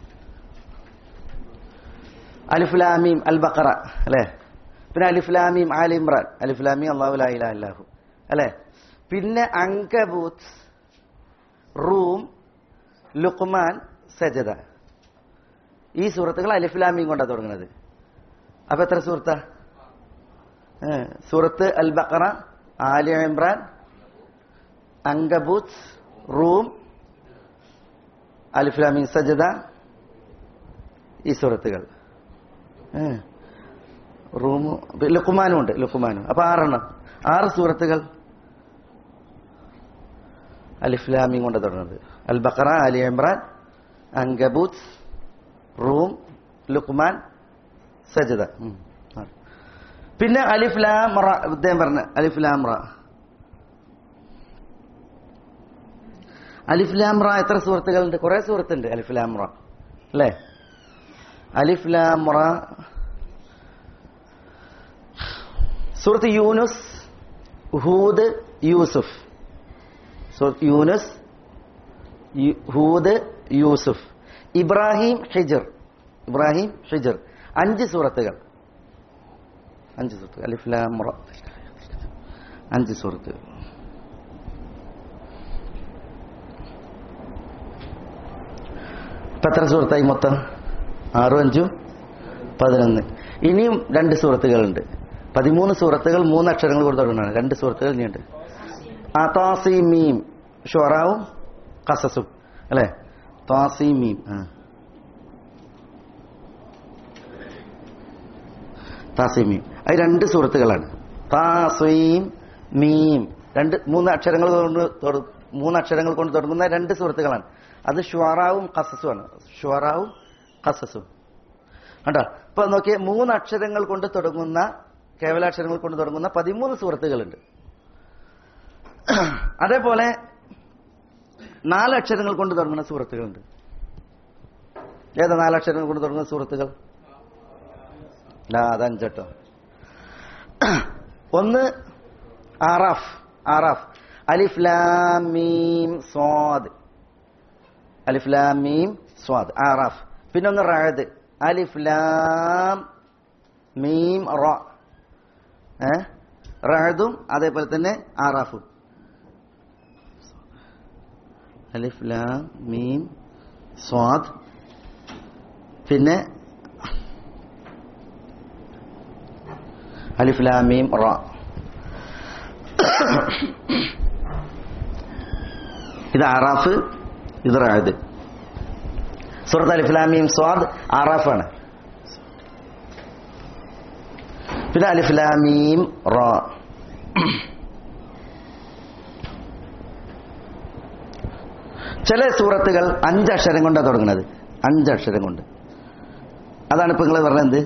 Speaker 2: അലിഫ് ലാം മീം അൽ ബഖറ അല്ലേ പിന്നെ അലിഫ് ലാം മീം ആൽ ഇമ്രാൻ അലിഫ് ലാം മീം അല്ലാഹു ലാ ഇലാഹ ഇല്ലാഹു അല്ലേ പിന്നെ അങ്കബൂത്ത് റൂം ലുക്മാൻ സജദ ഈ സൂറത്തുകൾ അലിഫ്ലാമീം കൊണ്ടാണ് തുടങ്ങുന്നത് അപ്പൊ എത്ര സൂറത്താ ഏ, സൂറത്ത് അൽ ബഖറ ആലി ഇമ്രാൻ അങ്കബൂത്ത് റൂം അലിഫ്ലാമി സജദ ഈ സൂറത്തുകൾ ഏ. റൂമ് ലുക്കുമാനും ഉണ്ട് ലുക്കുമാനും അപ്പൊ ആറെണ്ണം ആറ് സൂറത്തുകൾ അലിഫ്ലാമി കൊണ്ട് തുടങ്ങുന്നത് അൽ ബക്കറ അലി ഇമ്രാൻ അങ്കബൂത്ത് റൂം ലുക്മാൻ സജദ ഉം. ആറ്. പിന്നെ അലിഫ്ലാം റ ഇദ്ദേഹം പറഞ്ഞ അലിഫ്ലാം റ അലിഫ്ലാം റ എത്ര സുഹൃത്തുക്കളുണ്ട് കുറെ സുഹൃത്തുണ്ട് അലിഫ്ലാം റ അല്ലേ അലിഫ്ലാം റ സുഹൃത്ത് യൂനുസ് ഹൂദ് യൂസുഫ് സുഹൃത്ത് യൂനുസ് യു- ഹൂദ് യൂസുഫ് ഇബ്രാഹിം ഹിജർ ഇബ്രാഹിം ഹിജർ അഞ്ച് സൂറത്തുകൾ അഞ്ച് സൂറത്തുകൾ അലിഫ്ലാം റ അഞ്ച് സൂറത്തുകൾ ഇപ്പൊ എത്ര സുഹൃത്തായി മൊത്തം ആറും അഞ്ചും പതിനൊന്ന് ഇനിയും രണ്ട് സുഹൃത്തുക്കളുണ്ട് പതിമൂന്ന് സുഹൃത്തുക്കൾ മൂന്ന് അക്ഷരങ്ങൾ കൊണ്ട് തുടങ്ങുന്നതാണ് രണ്ട് സുഹൃത്തുക്കൾ ഇനിയുണ്ട് ആ താസി മീം ഷൊറാവും കസസും അല്ലെ താസി മീം ആ താസീമീം അത് രണ്ട് സുഹൃത്തുക്കളാണ് താസീം മീം രണ്ട് മൂന്ന് അക്ഷരങ്ങൾ കൊണ്ട് തുട- മൂന്ന് അക്ഷരങ്ങൾ കൊണ്ട് തുടങ്ങുന്ന രണ്ട് സുഹൃത്തുക്കളാണ് അത് ഷ്വാറാവും കസസുമാണ് ഷ്വാറാവും കസസും കണ്ടോ ഇപ്പൊ നോക്കിയേ മൂന്ന് അക്ഷരങ്ങൾ കൊണ്ട് തുടങ്ങുന്ന കേവലാക്ഷരങ്ങൾ കൊണ്ട് തുടങ്ങുന്ന പതിമൂന്ന് സുഹൃത്തുക്കളുണ്ട് അതേപോലെ നാല് അക്ഷരങ്ങൾ കൊണ്ട് തുടങ്ങുന്ന സുഹൃത്തുക്കളുണ്ട് ഏതാ നാലക്ഷരങ്ങൾ കൊണ്ട് തുടങ്ങുന്ന സുഹൃത്തുക്കൾ ഇല്ല അത് അഞ്ചട്ടോ ഒന്ന് ആറാഫ് ആറാഫ് അലിഫ് ലാം മീം സ്വാദ് അലിഫ് ലാം മീം സ്വാദ് ആറാഫ് പിന്നെ ഒന്ന് റാദ് അലിഫ് ലാം മീം റ ഏ റാദും അതേപോലെ തന്നെ ആറാഫും അലിഫ് ലാം മീം സ്വാദ് പിന്നെ അലിഫ് ലാം മീം റ ഇത് ആറാഫ് ഇത് റായത് സുഹൃത്ത് അലിഫ് ലാം മീം സ്വാദ് ആറാഫാണ് പിന്നെ അലിഫ് ലാം മീം റ ചില സൂറത്തുകൾ അഞ്ചക്ഷരം കൊണ്ടാണ് തുടങ്ങുന്നത് അഞ്ചക്ഷരം കൊണ്ട് അതാണ് ഇപ്പൊ നിങ്ങൾ പറഞ്ഞത്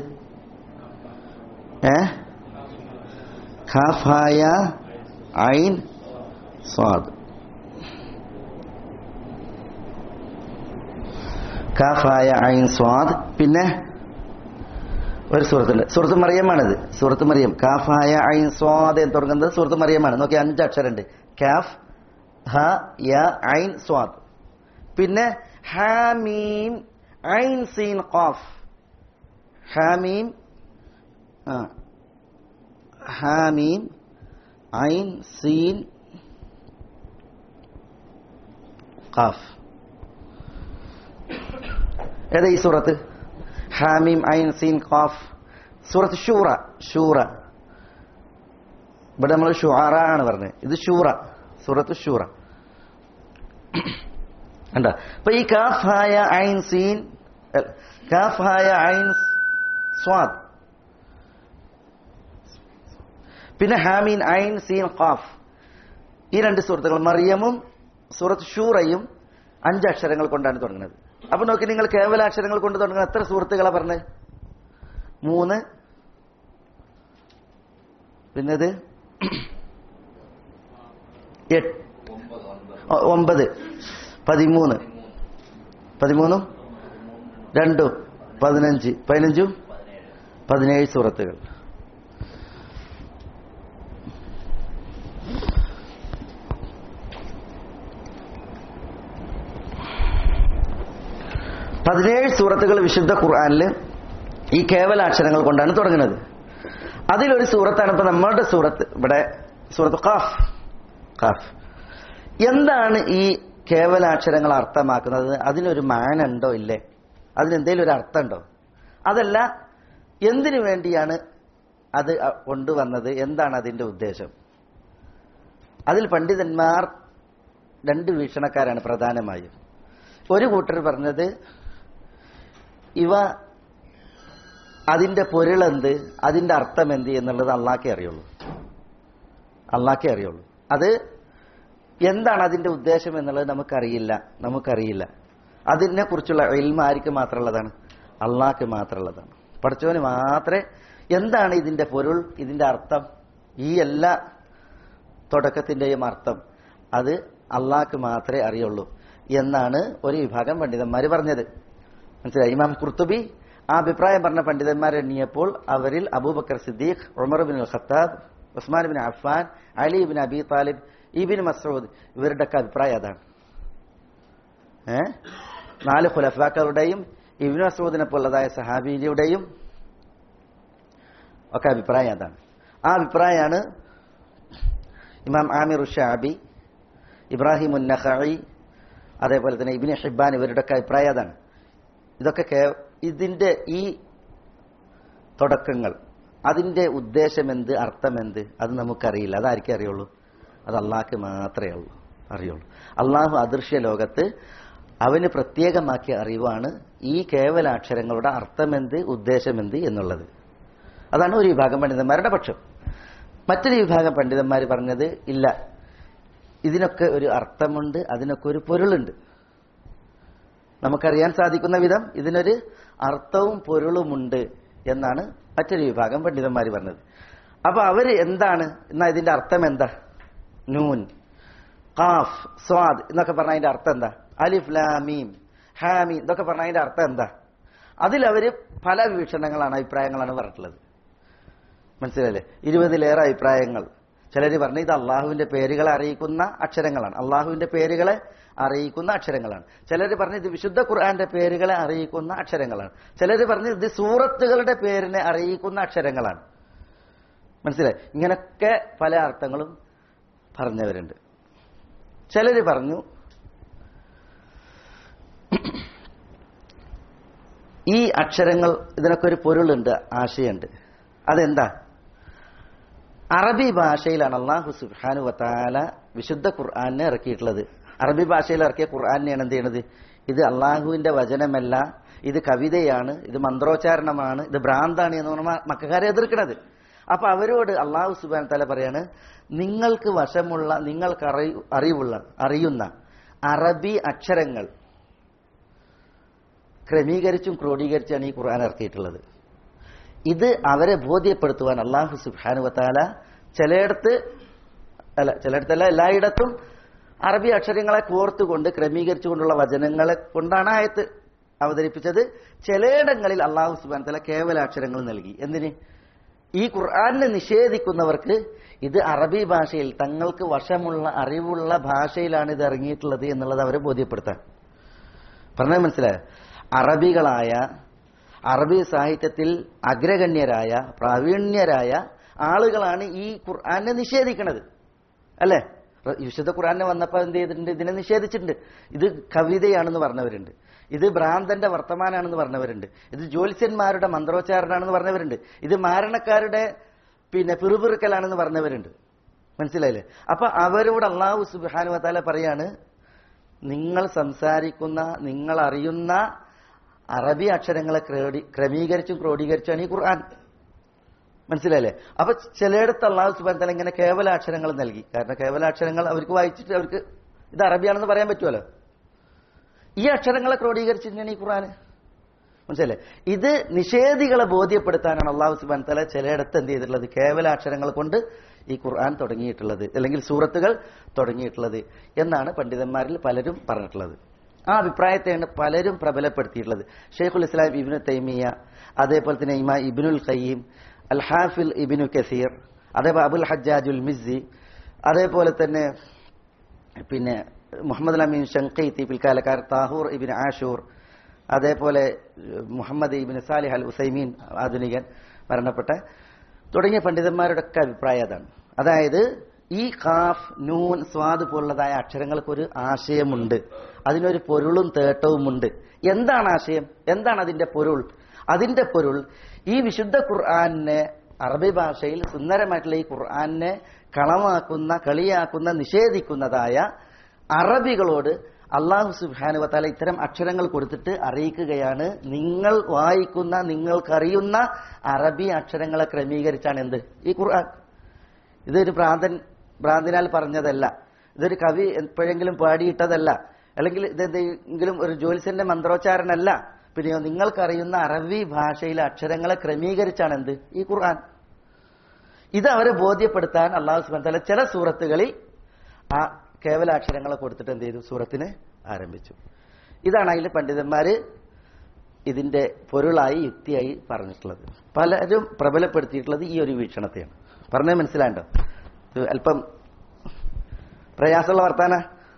Speaker 2: ഏ ഖാഫായ ഐൻ സ്വാദ് ഖാഫായ ഐൻ സ്വാദ് പിന്നെ ഒരു സുഹൃത്തുണ്ട് സുഹൃത്ത് മറിയമാണിത് സുഹൃത്ത് മറിയം കാഫായ ഐൻ സ്വാദ് എന്ന് തുടങ്ങുന്നത് സുഹൃത്ത് മറിയമാണ് നോക്കി അഞ്ച് അക്ഷരമുണ്ട് കാഫ് ഹ യ ഐൻ സ്വാദ് പിന്നെ ഹാമീം ഐൻ സീൻ ഖാഫ് ഹാമീം ആ ഹാമീം ഐൻ സീൻ ഖാഫ് ഏതാ ഈ സൂറത്ത് ഹാമീം ഐൻ സീൻ ഖാഫ് സൂറത്ത് ഷൂറ ഷൂറ ഇവിടെ നമ്മൾ ഷുആറ ആണ് പറഞ്ഞത് ഇത് ഷൂറ സൂറത്ത് ഷൂറ കണ്ട അപ്പൊ ഈ കാഫായ ഐൻ സീൻ അല്ല, കാഫായ ഐൻ സ്വാദ് പിന്നെ ഹാമീൻ ഐൻ സീൻ ഖാഫ് ഈ രണ്ട് സുഹൃത്തുക്കൾ മറിയമും സൂറത്ത് ഷൂറയും അഞ്ച് അക്ഷരങ്ങൾ കൊണ്ടാണ് തുടങ്ങുന്നത് അപ്പൊ നോക്കി നിങ്ങൾ കേവല അക്ഷരങ്ങൾ കൊണ്ട് തുടങ്ങുന്ന എത്ര സുഹൃത്തുക്കളാ പറഞ്ഞത് മൂന്ന് പിന്നത് എട്ട് ഒ- ഒമ്പത് പതിമൂന്ന് പതിമൂന്നും രണ്ടും പതിനഞ്ച് പതിനഞ്ചും പതിനേഴ് സുഹൃത്തുക്കൾ പതിനേഴ് സൂറത്തുകൾ വിശുദ്ധ ഖുർആനിൽ ഈ കേവലാക്ഷരങ്ങൾ കൊണ്ടാണ് തുടങ്ങുന്നത് അതിലൊരു സൂറത്താണ് ഇപ്പൊ നമ്മളുടെ സൂറത്ത് ഇവിടെ സൂറത്ത് ഖാഫ് ഖാഫ് എന്താണ് ഈ കേവലാക്ഷരങ്ങൾ അർത്ഥമാക്കുന്നത് അതിനൊരു മാന ഉണ്ടോ ഇല്ലേ അതിനെന്തെങ്കിലും ഒരു അർത്ഥമുണ്ടോ അതല്ല എന്തിനു വേണ്ടിയാണ് അത് അ- കൊണ്ടുവന്നത് എന്താണ് അതിന്റെ ഉദ്ദേശം അതിൽ പണ്ഡിതന്മാർ രണ്ട് വീക്ഷണക്കാരാണ് പ്രധാനമായും ഒരു കൂട്ടർ പറഞ്ഞത് ഇവ അതിന്റെ പൊരുളെന്ത് അതിന്റെ അർത്ഥം എന്ത് എന്നുള്ളത് അള്ളാഹ്ക്കേ അറിയുള്ളൂ അള്ളാഹ്ക്കേ അറിയുള്ളൂ അത് എന്താണ് അതിന്റെ ഉദ്ദേശം എന്നുള്ളത് നമുക്കറിയില്ല നമുക്കറിയില്ല അതിനെ കുറിച്ചുള്ള ഇൽമ ആർക്ക് മാത്രമുള്ളതാണ് അള്ളാഹ്ക്ക് മാത്രമുള്ളതാണ് പഠിച്ചവന് മാത്രമേ എന്താണ് ഇതിന്റെ പൊരുൾ ഇതിന്റെ അർത്ഥം ഈ എല്ലാ തുടക്കത്തിന്റെയും അർത്ഥം അത് അള്ളാഹ്ക്ക് മാത്രമേ അറിയുള്ളൂ എന്നാണ് ഒരു വിഭാഗം പണ്ഡിതന്മാർ പറഞ്ഞത് മനസ്സിലായി ഇമാം കുർത്തുബി ആ അഭിപ്രായം പറഞ്ഞ പണ്ഡിതന്മാരെ എണ്ണിയപ്പോൾ അവരിൽ അബൂബക്കർ സിദ്ദീഖ് ഉമർ ബിൻ ഖത്താബ് ഉസ്മാൻ ബിൻ അഫ്ഫാൻ അലി ബിൻ അബി താലിബ് ഇബിൻ മസൂദ് ഇവരുടെയൊക്കെ അഭിപ്രായം അതാണ് ഏ നാല് ഖുലഫാക്കളുടെയും ഇബിൻ മസൂദിനെ പോലുള്ളതായ സഹാബിയുടെയും ഒക്കെ അഭിപ്രായം അതാണ് ആ അഭിപ്രായമാണ് ഇമാം ആമിർ ഷാബി ഇബ്രാഹിം ഉന്നഖി അതേപോലെ തന്നെ ഇബിന് ഹിബാൻ ഇവരുടെയൊക്കെ അഭിപ്രായം അതാണ് ഇതൊക്കെ കേ- ഇതിന്റെ ഈ തുടക്കങ്ങൾ അതിന്റെ ഉദ്ദേശം എന്ത് അർത്ഥം എന്ത് അത് നമുക്കറിയില്ല അതായിരിക്കും അറിയുള്ളൂ അത് അള്ളാഹ്ക്ക് മാത്രമേ ഉള്ളൂ അറിയുള്ളൂ അള്ളാഹു അദൃശ്യ ലോകത്ത് അവന് പ്രത്യേകമാക്കിയ അറിവാണ് ഈ കേവലാക്ഷരങ്ങളുടെ അർത്ഥമെന്ത് ഉദ്ദേശമെന്ത് എന്നുള്ളത് അതാണ് ഒരു വിഭാഗം പണ്ഡിതന്മാരുടെ പക്ഷം മറ്റൊരു വിഭാഗം പണ്ഡിതന്മാർ പറഞ്ഞത് ഇല്ല ഇതിനൊക്കെ ഒരു അർത്ഥമുണ്ട് അതിനൊക്കെ ഒരു പൊരുളുണ്ട് നമുക്കറിയാൻ സാധിക്കുന്ന വിധം ഇതിനൊരു അർത്ഥവും പൊരുളുമുണ്ട് എന്നാണ് മറ്റൊരു വിഭാഗം പണ്ഡിതന്മാർ പറഞ്ഞത് അപ്പൊ അവര് എന്താണ് എന്നാ ഇതിന്റെ അർത്ഥം എന്താ നൂൻ ഖാഫ് സ്വാദ് എന്നൊക്കെ പറഞ്ഞ അതിന്റെ അർത്ഥം എന്താ അലിഫ് ലാമീം ഹാമീം ഇതൊക്കെ പറഞ്ഞ അതിന്റെ അർത്ഥം എന്താ അതിലവര് പല വീക്ഷണങ്ങളാണ് അഭിപ്രായങ്ങളാണ് പറഞ്ഞിട്ടുള്ളത് മനസ്സിലല്ലേ ഇരുപതിലേറെ അഭിപ്രായങ്ങൾ ചിലർ പറഞ്ഞു ഇത് അള്ളാഹുവിന്റെ പേരുകളെ അറിയിക്കുന്ന അക്ഷരങ്ങളാണ് അള്ളാഹുവിന്റെ പേരുകളെ അറിയിക്കുന്ന അക്ഷരങ്ങളാണ് ചിലർ പറഞ്ഞു ഇത് വിശുദ്ധ ഖുർആന്റെ പേരുകളെ അറിയിക്കുന്ന അക്ഷരങ്ങളാണ് ചിലർ പറഞ്ഞു ഇത് സൂറത്തുകളുടെ പേരിനെ അറിയിക്കുന്ന അക്ഷരങ്ങളാണ് മനസ്സിലായി ഇങ്ങനൊക്കെ പല അർത്ഥങ്ങളും പറഞ്ഞവരുണ്ട് ചിലര് പറഞ്ഞു ഈ അക്ഷരങ്ങൾ ഇതിനൊക്കെ ഒരു പൊരുളുണ്ട് ആശയമുണ്ട് അതെന്താ അറബി ഭാഷയിലാണ് അള്ളാഹു സുബ്ഹാനു വത്താല വിശുദ്ധ ഖുർആാനെ ഇറക്കിയിട്ടുള്ളത് അറബി ഭാഷയിൽ ഇറക്കിയ ഖുർആാനെയാണ് എന്ത് ചെയ്യണത് ഇത് അള്ളാഹുവിന്റെ വചനമല്ല ഇത് കവിതയാണ് ഇത് മന്ത്രോച്ചാരണമാണ് ഇത് ഭ്രാന്താണ് എന്ന് പറഞ്ഞ മക്കാരെ എതിർക്കണത് അപ്പൊ അവരോട് അള്ളാഹു സുബാൻ തല പറയാണ് നിങ്ങൾക്ക് വശമുള്ള നിങ്ങൾക്ക് അറിയു- അറിവുള്ള അറിയുന്ന അറബി അക്ഷരങ്ങൾ ക്രമീകരിച്ചും ക്രോഡീകരിച്ചാണ് ഈ ഖുർആൻ ഇറക്കിയിട്ടുള്ളത് ഇത് അവരെ ബോധ്യപ്പെടുത്തുവാൻ അള്ളാഹു സുബാനുവത്താല ചിലയിടത്ത് അല്ല ചിലയിടത്തല്ല എല്ലായിടത്തും അറബി അക്ഷരങ്ങളെ കോർത്തുകൊണ്ട് ക്രമീകരിച്ചുകൊണ്ടുള്ള വചനങ്ങളെ കൊണ്ടാണ് ആയത്ത് അവതരിപ്പിച്ചത് ചിലയിടങ്ങളിൽ അള്ളാഹു സുബാൻ തല കേവല അക്ഷരങ്ങൾ നൽകി എന്തിന് ഈ ഖുർആാനെ നിഷേധിക്കുന്നവർക്ക് ഇത് അറബി ഭാഷയിൽ തങ്ങൾക്ക് വശമുള്ള അറിവുള്ള ഭാഷയിലാണ് ഇത് ഇറങ്ങിയിട്ടുള്ളത് എന്നുള്ളത് അവരെ ബോധ്യപ്പെടുത്താൻ പറഞ്ഞത് മനസ്സിലായോ അറബികളായ അറബി സാഹിത്യത്തിൽ അഗ്രഗണ്യരായ പ്രാവീണ്യരായ ആളുകളാണ് ഈ ഖുർആനെ നിഷേധിക്കുന്നത് അല്ലേ റ- വിശുദ്ധ ഖുർആനെ വന്നപ്പോൾ എന്ത് ചെയ്തിട്ടുണ്ട് ഇതിനെ നിഷേധിച്ചിട്ടുണ്ട് ഇത് കവിതയാണെന്ന് പറഞ്ഞവരുണ്ട് ഇത് ഭ്രാന്തന്റെ വർത്തമാനാണെന്ന് പറഞ്ഞവരുണ്ട് ഇത് ജ്യോത്സ്യന്മാരുടെ മന്ത്രോച്ചാരണാണെന്ന് പറഞ്ഞവരുണ്ട് ഇത് മാരണക്കാരുടെ പിന്നെ പിറുപിറുക്കലാണെന്ന് പറഞ്ഞവരുണ്ട് മനസ്സിലായില്ലേ അപ്പൊ അവരോട് അള്ളാഹു സുബാനു വത്താല പറയാണ് നിങ്ങൾ സംസാരിക്കുന്ന നിങ്ങൾ അറിയുന്ന അറബി അക്ഷരങ്ങളെ ക്രോഡി- ക്രമീകരിച്ചും ക്രോഡീകരിച്ചാണ് ഈ ഖുർആൻ മനസ്സിലായില്ലേ അപ്പൊ ചിലയിടത്ത് അള്ളാഹു സുബാൻ തല ഇങ്ങനെ കേവല അക്ഷരങ്ങൾ നൽകി കാരണം കേവല അക്ഷരങ്ങൾ അവർക്ക് വായിച്ചിട്ട് അവർക്ക് ഇത് അറബിയാണെന്ന് പറയാൻ പറ്റുമല്ലോ ഈ അക്ഷരങ്ങളെ ക്രോഡീകരിച്ചിട്ടാണ് ഈ ഖുർആൻ മനസ്സിലല്ലേ ഇത് നിഷേധികളെ ബോധ്യപ്പെടുത്താനാണ് അള്ളാഹു സുബാൻ തല ചിലയിടത്ത് എന്ത് ചെയ്തിട്ടുള്ളത് കേവല അക്ഷരങ്ങൾ കൊണ്ട് ഈ ഖുർആൻ തുടങ്ങിയിട്ടുള്ളത് അല്ലെങ്കിൽ സൂറത്തുകൾ തുടങ്ങിയിട്ടുള്ളത് എന്നാണ് പണ്ഡിതന്മാരിൽ പലരും പറഞ്ഞിട്ടുള്ളത് ആ അഭിപ്രായത്തെയാണ് പലരും പ്രബലപ്പെടുത്തിയിട്ടുള്ളത് ഷെയ്ഖുൽ ഇസ്ലാം ഇബിനു തൈമിയ അതേപോലെ തന്നെ ഇമാ ഇബിനുൽ ഖയ്യീം അൽ ഹാഫിൽ ഇബിനു കസീർ അതേപോലെ അബുൽ ഹജ്ജാജുൽ മിസ്സി അതേപോലെ തന്നെ പിന്നെ മുഹമ്മദ് അമീൻ ഷങ്കൈത്തി പിൽക്കാലക്കാർ താഹൂർ ഇബിൻ ആഷൂർ അതേപോലെ ഏഹ്, മുഹമ്മദ് ഇബിൻ സാലിഹ് അൽ ഉസൈമീൻ ആധുനികൻ മരണപ്പെട്ട തുടങ്ങിയ പണ്ഡിതന്മാരുടെ ഒക്കെ അഭിപ്രായം അതാണ് അതായത് ഈ ഖാഫ് നൂൻ സ്വാദ് പോലുള്ളതായ അക്ഷരങ്ങൾക്കൊരു ആശയമുണ്ട് അതിനൊരു പൊരുളും തേട്ടവുമുണ്ട് എന്താണ് ആശയം എന്താണ് അതിന്റെ പൊരുൾ അതിന്റെ പൊരുൾ ഈ വിശുദ്ധ ഖുർആാനെ അറബി ഭാഷയിൽ സുന്ദരമായിട്ടുള്ള ഈ ഖുർആാനെ കളമാക്കുന്ന കളിയാക്കുന്ന നിഷേധിക്കുന്നതായ അറബികളോട് അള്ളാഹു സുബാനുവത്താല ഇത്തരം അക്ഷരങ്ങൾ കൊടുത്തിട്ട് അറിയിക്കുകയാണ് നിങ്ങൾ വായിക്കുന്ന നിങ്ങൾക്കറിയുന്ന അറബി അക്ഷരങ്ങളെ ക്രമീകരിച്ചാണ് എന്ത് ഈ ഖുർആൻ ഇതൊരു ഭ്രാന്തൻ ഭ്രാന്തിനാൽ പറഞ്ഞതല്ല ഇതൊരു കവി എപ്പോഴെങ്കിലും പാടിയിട്ടതല്ല അല്ലെങ്കിൽ ഇതെന്തെങ്കിലും ഒരു ജ്യോത്സ്യന്റെ മന്ത്രോച്ചാരണല്ല പിന്നെയോ നിങ്ങൾക്കറിയുന്ന അറബി ഭാഷയിലെ അക്ഷരങ്ങളെ ക്രമീകരിച്ചാണ് എന്ത് ഈ ഖുർആൻ ഇത് അവരെ ബോധ്യപ്പെടുത്താൻ അള്ളാഹു സുബാൻ തല ചില സൂറത്തുകളിൽ ആ കേവലാക്ഷരങ്ങളെ കൊടുത്തിട്ട് എന്ത് ചെയ്തു സൂറത്തിന് ആരംഭിച്ചു ഇതാണ് അതിൽ പണ്ഡിതന്മാര് ഇതിന്റെ പൊരുളായി യുക്തിയായി പറഞ്ഞിട്ടുള്ളത് പലരും പ്രബലപ്പെടുത്തിയിട്ടുള്ളത് ഈ ഒരു വീക്ഷണത്തെയാണ് പറഞ്ഞത് മനസ്സിലാണ്ടോ ഇത് അല്പം പ്രയാസമുള്ള വർത്താന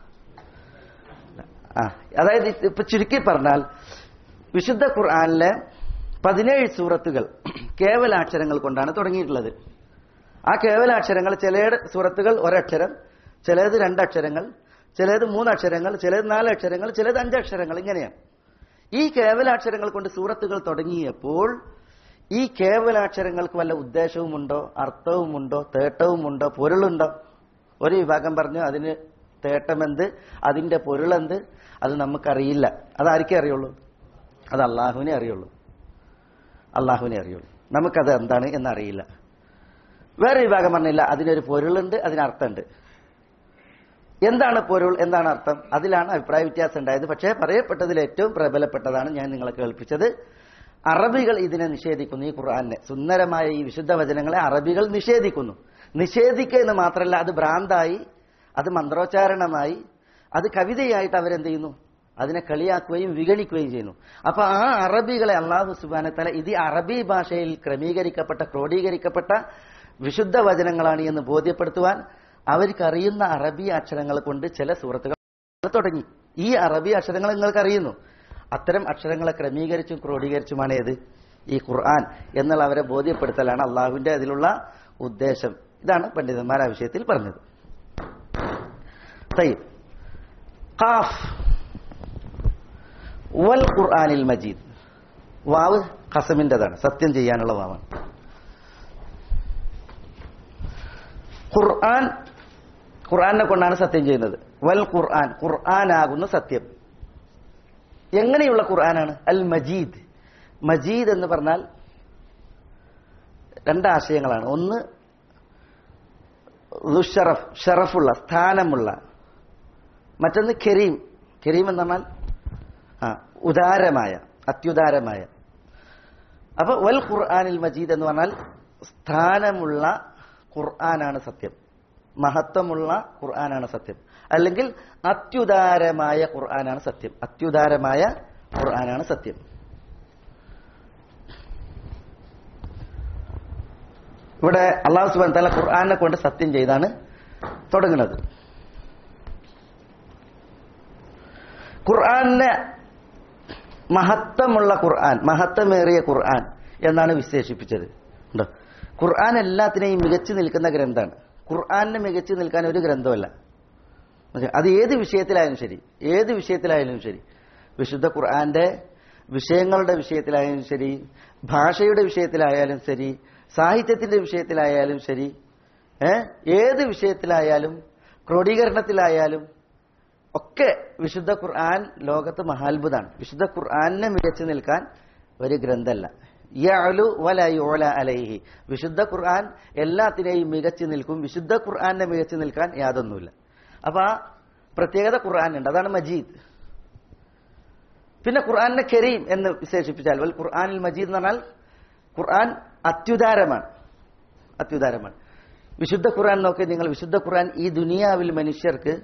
Speaker 2: ആ അതായത് ഇപ്പൊ ചുരുക്കി പറഞ്ഞാൽ വിശുദ്ധ ഖുർആാനിലെ പതിനേഴ് സൂറത്തുകൾ കേവലാക്ഷരങ്ങൾ കൊണ്ടാണ് തുടങ്ങിയിട്ടുള്ളത് ആ കേവലാക്ഷരങ്ങൾ ചില സൂറത്തുകൾ ഒരക്ഷരം ചിലത് രണ്ടക്ഷരങ്ങൾ ചിലത് മൂന്നക്ഷരങ്ങൾ ചിലത് നാലക്ഷരങ്ങൾ ചിലത് അഞ്ചക്ഷരങ്ങൾ ഇങ്ങനെയാണ് ഈ കേവലാക്ഷരങ്ങൾ കൊണ്ട് സൂറത്തുകൾ തുടങ്ങിയപ്പോൾ ഈ കേവലാക്ഷരങ്ങൾക്ക് വല്ല ഉദ്ദേശവുമുണ്ടോ അർത്ഥവുമുണ്ടോ തേട്ടവുമുണ്ടോ പൊരുളുണ്ടോ ഒരു വിഭാഗം പറഞ്ഞു അതിന് തേട്ടമെന്ത് അതിന്റെ പൊരുളെന്ത് അത് നമുക്കറിയില്ല അതാർക്കേ അറിയുള്ളൂ അത് അള്ളാഹുവിനെ അറിയുള്ളൂ അള്ളാഹുവിനെ അറിയുള്ളൂ നമുക്കത് എന്താണ് എന്നറിയില്ല വേറെ വിഭാഗം പറഞ്ഞില്ല അതിനൊരു പൊരുളുണ്ട് അതിനർത്ഥമുണ്ട് എന്താണ് പൊരുൾ എന്താണ് അർത്ഥം അതിലാണ് അഭിപ്രായ വ്യത്യാസം ഉണ്ടായത് പക്ഷേ പറയപ്പെട്ടതിൽ ഏറ്റവും പ്രബലപ്പെട്ടതാണ് ഞാൻ നിങ്ങളെ കേൾപ്പിച്ചത് അറബികൾ ഇതിനെ നിഷേധിക്കുന്നു ഈ ഖുർആാനെ സുന്ദരമായ ഈ വിശുദ്ധ വചനങ്ങളെ അറബികൾ നിഷേധിക്കുന്നു നിഷേധിക്കുക എന്ന് മാത്രമല്ല അത് ഭ്രാന്തായി അത് മന്ത്രോച്ചാരണമായി അത് കവിതയായിട്ട് അവരെന്ത് ചെയ്യുന്നു അതിനെ കളിയാക്കുകയും വിഗണിക്കുകയും ചെയ്യുന്നു അപ്പൊ ആ അറബികളെ അള്ളാഹു സുബാനത്തല ഇത് അറബി ഭാഷയിൽ ക്രമീകരിക്കപ്പെട്ട ക്രോഡീകരിക്കപ്പെട്ട വിശുദ്ധ വചനങ്ങളാണ് എന്ന് ബോധ്യപ്പെടുത്തുവാൻ അവർക്കറിയുന്ന അറബി അക്ഷരങ്ങൾ കൊണ്ട് ചില സുഹൃത്തുക്കൾ തുടങ്ങി ഈ അറബി അക്ഷരങ്ങൾ നിങ്ങൾക്ക് അറിയുന്നു അത്തരം അക്ഷരങ്ങളെ ക്രമീകരിച്ചും ക്രോഡീകരിച്ചുമാണ് ഏത് ഈ ഖുർആൻ എന്നുള്ള അവരെ ബോധ്യപ്പെടുത്തലാണ് അള്ളാഹുവിന്റെ അതിലുള്ള ഉദ്ദേശം ഇതാണ് പണ്ഡിതന്മാർ ആ വിഷയത്തിൽ പറഞ്ഞത് തയ്യബ് ഖാഫ് വൽ ഖുർആനിൽ മജീദ് വാവ് ഖസമിൻ്റെതാണ് സത്യം ചെയ്യാനുള്ള വാവാണ് ഖുർആൻ ഖുർആനെ കൊണ്ടാണ് സത്യം ചെയ്യുന്നത് വൽ ഖുർആൻ ഖുർആനാകുന്ന സത്യം എങ്ങനെയുള്ള ഖുർആനാണ് അൽ മജീദ് മജീദ് എന്ന് പറഞ്ഞാൽ രണ്ടാശയങ്ങളാണ് ഒന്ന് ഷറഫ് ഷറഫുള്ള സ്ഥാനമുള്ള മറ്റൊന്ന് കരീം കരീം എന്ന് പറഞ്ഞാൽ ആ ഉദാരമായ അത്യുദാരമായ അപ്പൊ വൽ ഖുർആനിൽ മജീദ് എന്ന് പറഞ്ഞാൽ സ്ഥാനമുള്ള ഖുർആനാണ് സത്യം മഹത്വമുള്ള ഖുർആനാണ് സത്യം അല്ലെങ്കിൽ അത്യുദാരമായ ഖുർആനാണ് സത്യം അത്യുദാരമായ ഖുർആനാണ് സത്യം ഇവിടെ അള്ളാഹു സുബാൻ തല ഖുർആനെ കൊണ്ട് സത്യം ചെയ്താണ് തുടങ്ങുന്നത് ഖുർആനെ മഹത്വമുള്ള ഖുർആൻ മഹത്വമേറിയ ഖുർആൻ എന്നാണ് വിശേഷിപ്പിച്ചത് ഉണ്ടോ ഖുർആൻ എല്ലാത്തിനെയും മികച്ചു നിൽക്കുന്ന ഗ്രന്ഥമാണ് ഖുർആാനിന് മികച്ചു നിൽക്കാൻ ഒരു ഗ്രന്ഥമല്ല അത് ഏത് വിഷയത്തിലായാലും ശരി ഏത് വിഷയത്തിലായാലും ശരി വിശുദ്ധ ഖുർആന്റെ വിഷയങ്ങളുടെ വിഷയത്തിലായാലും ശരി ഭാഷയുടെ വിഷയത്തിലായാലും ശരി സാഹിത്യത്തിന്റെ വിഷയത്തിലായാലും ശരി ഏത് വിഷയത്തിലായാലും ക്രോഡീകരണത്തിലായാലും ഒക്കെ വിശുദ്ധ ഖുർആൻ ലോകത്ത് മഹാത്ഭുതാണ് വിശുദ്ധ ഖുർആാനിനെ മികച്ചു നിൽക്കാൻ ഒരു ഗ്രന്ഥമല്ല യഅലു വല യുഅല അലൈഹി വിശുദ്ധ ഖുർആൻ എല്ലാത്തിനെയും മികച്ചു നിൽക്കും വിശുദ്ധ ഖുർആനെ മികച്ചു നിൽക്കാൻ യാതൊന്നുമില്ല അപ്പൊ ആ പ്രത്യേകത ഖുർആനുണ്ട് അതാണ് മജീദ് പിന്നെ ഖുർആനെ കരീം എന്ന് വിശേഷിപ്പിച്ചാൽ വൽ ഖുർആനിൽ മജീദ് എന്ന് പറഞ്ഞാൽ ഖുർആൻ അത്യുദാരമാണ് അത്യുദാരമാണ് വിശുദ്ധ ഖുർആൻ നോക്കി നിങ്ങൾ വിശുദ്ധ ഖുർആൻ ഈ ദുനിയാവിൽ മനുഷ്യർക്ക്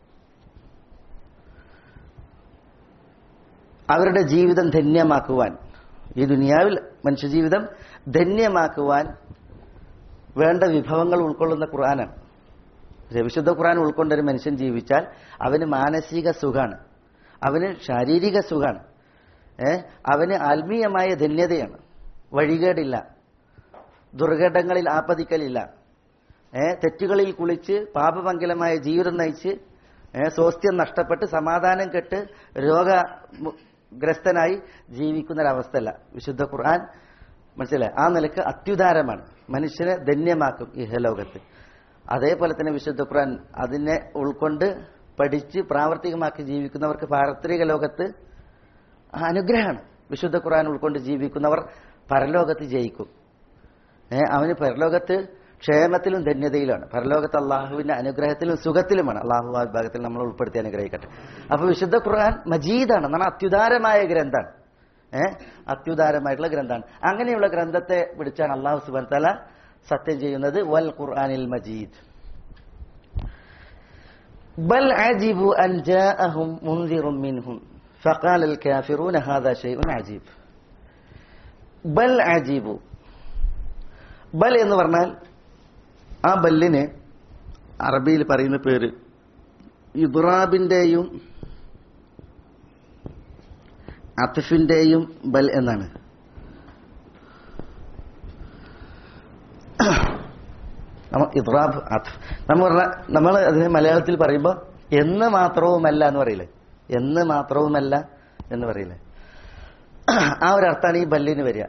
Speaker 2: അവരുടെ ജീവിതം ധന്യമാക്കുവാൻ ഈ ദുനിയാവിൽ മനുഷ്യജീവിതം ധന്യമാക്കുവാൻ വേണ്ട വിഭവങ്ങൾ ഉൾക്കൊള്ളുന്ന ഖുർആനാണ് വിശുദ്ധ ഖുർആൻ ഉൾക്കൊണ്ട ഒരു മനുഷ്യൻ ജീവിച്ചാൽ അവന് മാനസിക സുഖാണ് അവന് ശാരീരിക സുഖാണ് ഏ അവന് ആത്മീയമായ ധന്യതയാണ് വഴികേടില്ല ദുർഘടങ്ങളിൽ ആപതിക്കലില്ല ഏ തെറ്റുകളിൽ കുളിച്ച് പാപമംഗലമായ ജീവിതം നയിച്ച് ഏ സ്വാസ്ഥ്യം നഷ്ടപ്പെട്ട് സമാധാനം കെട്ട് രോഗഗ്രസ്തനായി ജീവിക്കുന്ന ഒരവസ്ഥയല്ല വിശുദ്ധ ഖുർആൻ മനസ്സിലായി ആ നിലക്ക് അത്യുദാരമാണ് മനുഷ്യനെ ധന്യമാക്കും ഇഹലോകത്ത് അതേപോലെ തന്നെ വിശുദ്ധ ഖുർആൻ അതിനെ ഉൾക്കൊണ്ട് പഠിച്ച് പ്രാവർത്തികമാക്കി ജീവിക്കുന്നവർക്ക് പാരത്രിക ലോകത്ത് അനുഗ്രഹമാണ് വിശുദ്ധ ഖുർആൻ ഉൾക്കൊണ്ട് ജീവിക്കുന്നവർ പരലോകത്ത് ജയിക്കും ഏ അവന് പരലോകത്ത് ക്ഷേമത്തിലും ധന്യതയിലുമാണ് പരലോകത്ത് അള്ളാഹുവിന്റെ അനുഗ്രഹത്തിലും സുഖത്തിലുമാണ് അള്ളാഹു ആ വിഭാഗത്തിൽ നമ്മൾ ഉൾപ്പെടുത്തി അനുഗ്രഹിക്കട്ടെ അപ്പൊ വിശുദ്ധ ഖുർആൻ മജീദാണ് എന്നാണ് അത്യുദാരമായ ഗ്രന്ഥാണ് ഏഹ് അത്യുദാരമായിട്ടുള്ള ഗ്രന്ഥാണ് അങ്ങനെയുള്ള ഗ്രന്ഥത്തെ വിളിച്ചാണ് അള്ളാഹു സുബാൻ തല സത്യം ചെയ്യുന്നത് വൽ ഖുർആനിൽ മജീദ് بل عجبوا أن جاءهم منذر منهم فقال الكافرون هذا شيء عجيب ബൽ അജീബു ബൽ എന്ന് പറഞ്ഞാൽ ആ ബല്ലിന് അറബിയിൽ പറയുന്ന പേര് ഇബ്രാബിന്റെയും അത്തഫിന്റെയും ബൽ എന്നാണ് നമ്മ- ഇദ്റാബ് അത്ഫ് നമ്മൾ പറഞ്ഞ നമ്മൾ അതിനെ മലയാളത്തിൽ പറയുമ്പോൾ എന്ന് മാത്രവുമല്ല എന്ന് പറയില്ലേ എന്ന് മാത്രവുമല്ല എന്ന് പറയില്ലേ ആ ഒരു അർത്ഥമാണ് ഈ ബല്ലിന് വരിക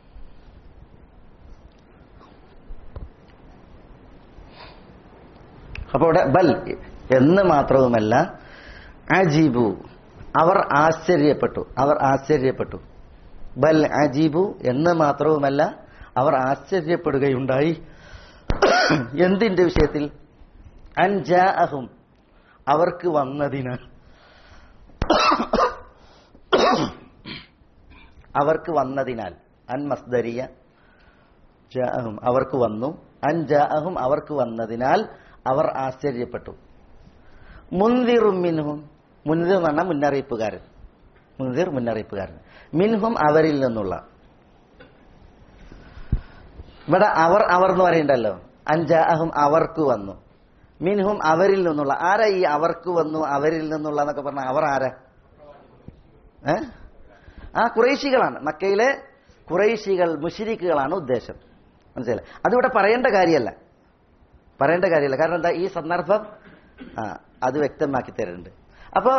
Speaker 2: അപ്പൊ ഇവിടെ ബൽ എന്ന് മാത്രവുമല്ല അജീബു അവർ ആശ്ചര്യപ്പെട്ടു അവർ ആശ്ചര്യപ്പെട്ടു ബൽ അജീബു എന്ന് മാത്രവുമല്ല അവർ ആശ്ചര്യപ്പെടുകയുണ്ടായി എന്തിന്റെ വിഷയത്തിൽ അൻജാഅഹും അവർക്ക് വന്നതിനാൽ അവർക്ക് വന്നതിനാൽ അൻ മസ്ദരിയ ജാഅഹും അവർക്ക് വന്നു അൻ ജാഅഹും അവർക്ക് വന്നതിനാൽ അവർ ആശ്ചര്യപ്പെട്ടു മുൻതിറും മിൻഹും മുൻതിർ എന്ന് പറഞ്ഞാൽ മുന്നറിയിപ്പുകാരൻ മുൻതിർ മുന്നറിയിപ്പുകാരൻ മിൻഹും അവരിൽ നിന്നുള്ള ഇവിടെ അവർ അവർ എന്ന് പറയണ്ടല്ലോ അൻജാഅഹും അവർക്ക് വന്നു മിൻഹും അവരിൽ നിന്നുള്ള ആരാ ഈ അവർക്ക് വന്നു അവരിൽ നിന്നുള്ള എന്നൊക്കെ പറഞ്ഞ അവർ ആരാ ഏ ആ കുറേശികളാണ് മക്കയിലെ കുറേശികൾ മുഷിരിക്കുകളാണ് ഉദ്ദേശം മനസ്സിലായി അതിവിടെ പറയേണ്ട കാര്യമല്ല പറയേണ്ട കാര്യമല്ല കാരണം എന്താ ഈ സന്ദർഭം ആ അത് വ്യക്തമാക്കി തരുന്നുണ്ട് അപ്പോ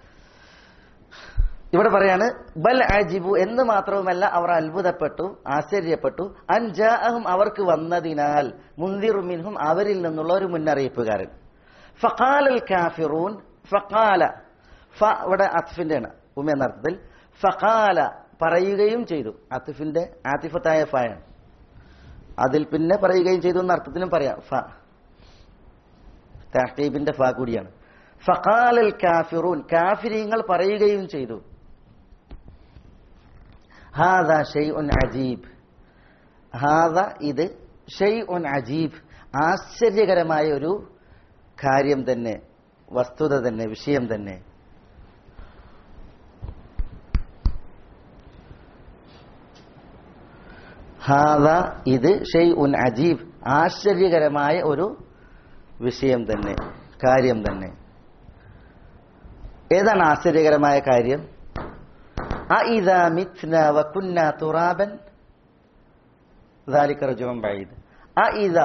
Speaker 2: ഇവിടെ പറയാണ് ബൽ അജിബു എന്ന് മാത്രവുമല്ല അവർ അത്ഭുതപ്പെട്ടു ആശ്ചര്യപ്പെട്ടു അൻജാഅഹും അവർക്ക് വന്നതിനാൽ മുന്തിറുമിൻഹും അവരിൽ നിന്നുള്ള ഒരു മുന്നറിയിപ്പുകാരൻ ഫഖാലൽ കാഫിറൂൻ ഫഖാല ഫ ഇവിടെ അത്ഫിന്റെ ആണ് ഉമ എന്ന അർത്ഥത്തിൽ ഫഖാല പറയുകയും ചെയ്തു അത്ഫിന്റെ ആതിഫത്തായ ഫയാണ് അതിൽ പിന്നെ പറയുകയും ചെയ്തു എന്ന അർത്ഥത്തിലും പറയാം ഫ താഹീബിന്റെ ഫ കൂടിയാണ് ഫഖാലൽ കാഫിറൂൻ കാഫിരീങ്ങൾ പറയുകയും ചെയ്തു ഹാദ ഷെയ്ഉൻ അജീബ് ഹാദ ഇത് ഷെയ്ഉൻ അജീബ് ആശ്ചര്യകരമായ ഒരു കാര്യം തന്നെ വസ്തുത തന്നെ വിഷയം തന്നെ ഹാദ ഇത് ഷെയ്ഉൻ അജീബ് ആശ്ചര്യകരമായ ഒരു വിഷയം തന്നെ കാര്യം തന്നെ ഏതാണ് ആശ്ചര്യകരമായ കാര്യം അഇദാ മിത്ന വകുന്ന തുറാബൻ ذلك رجع بعيد അഇദ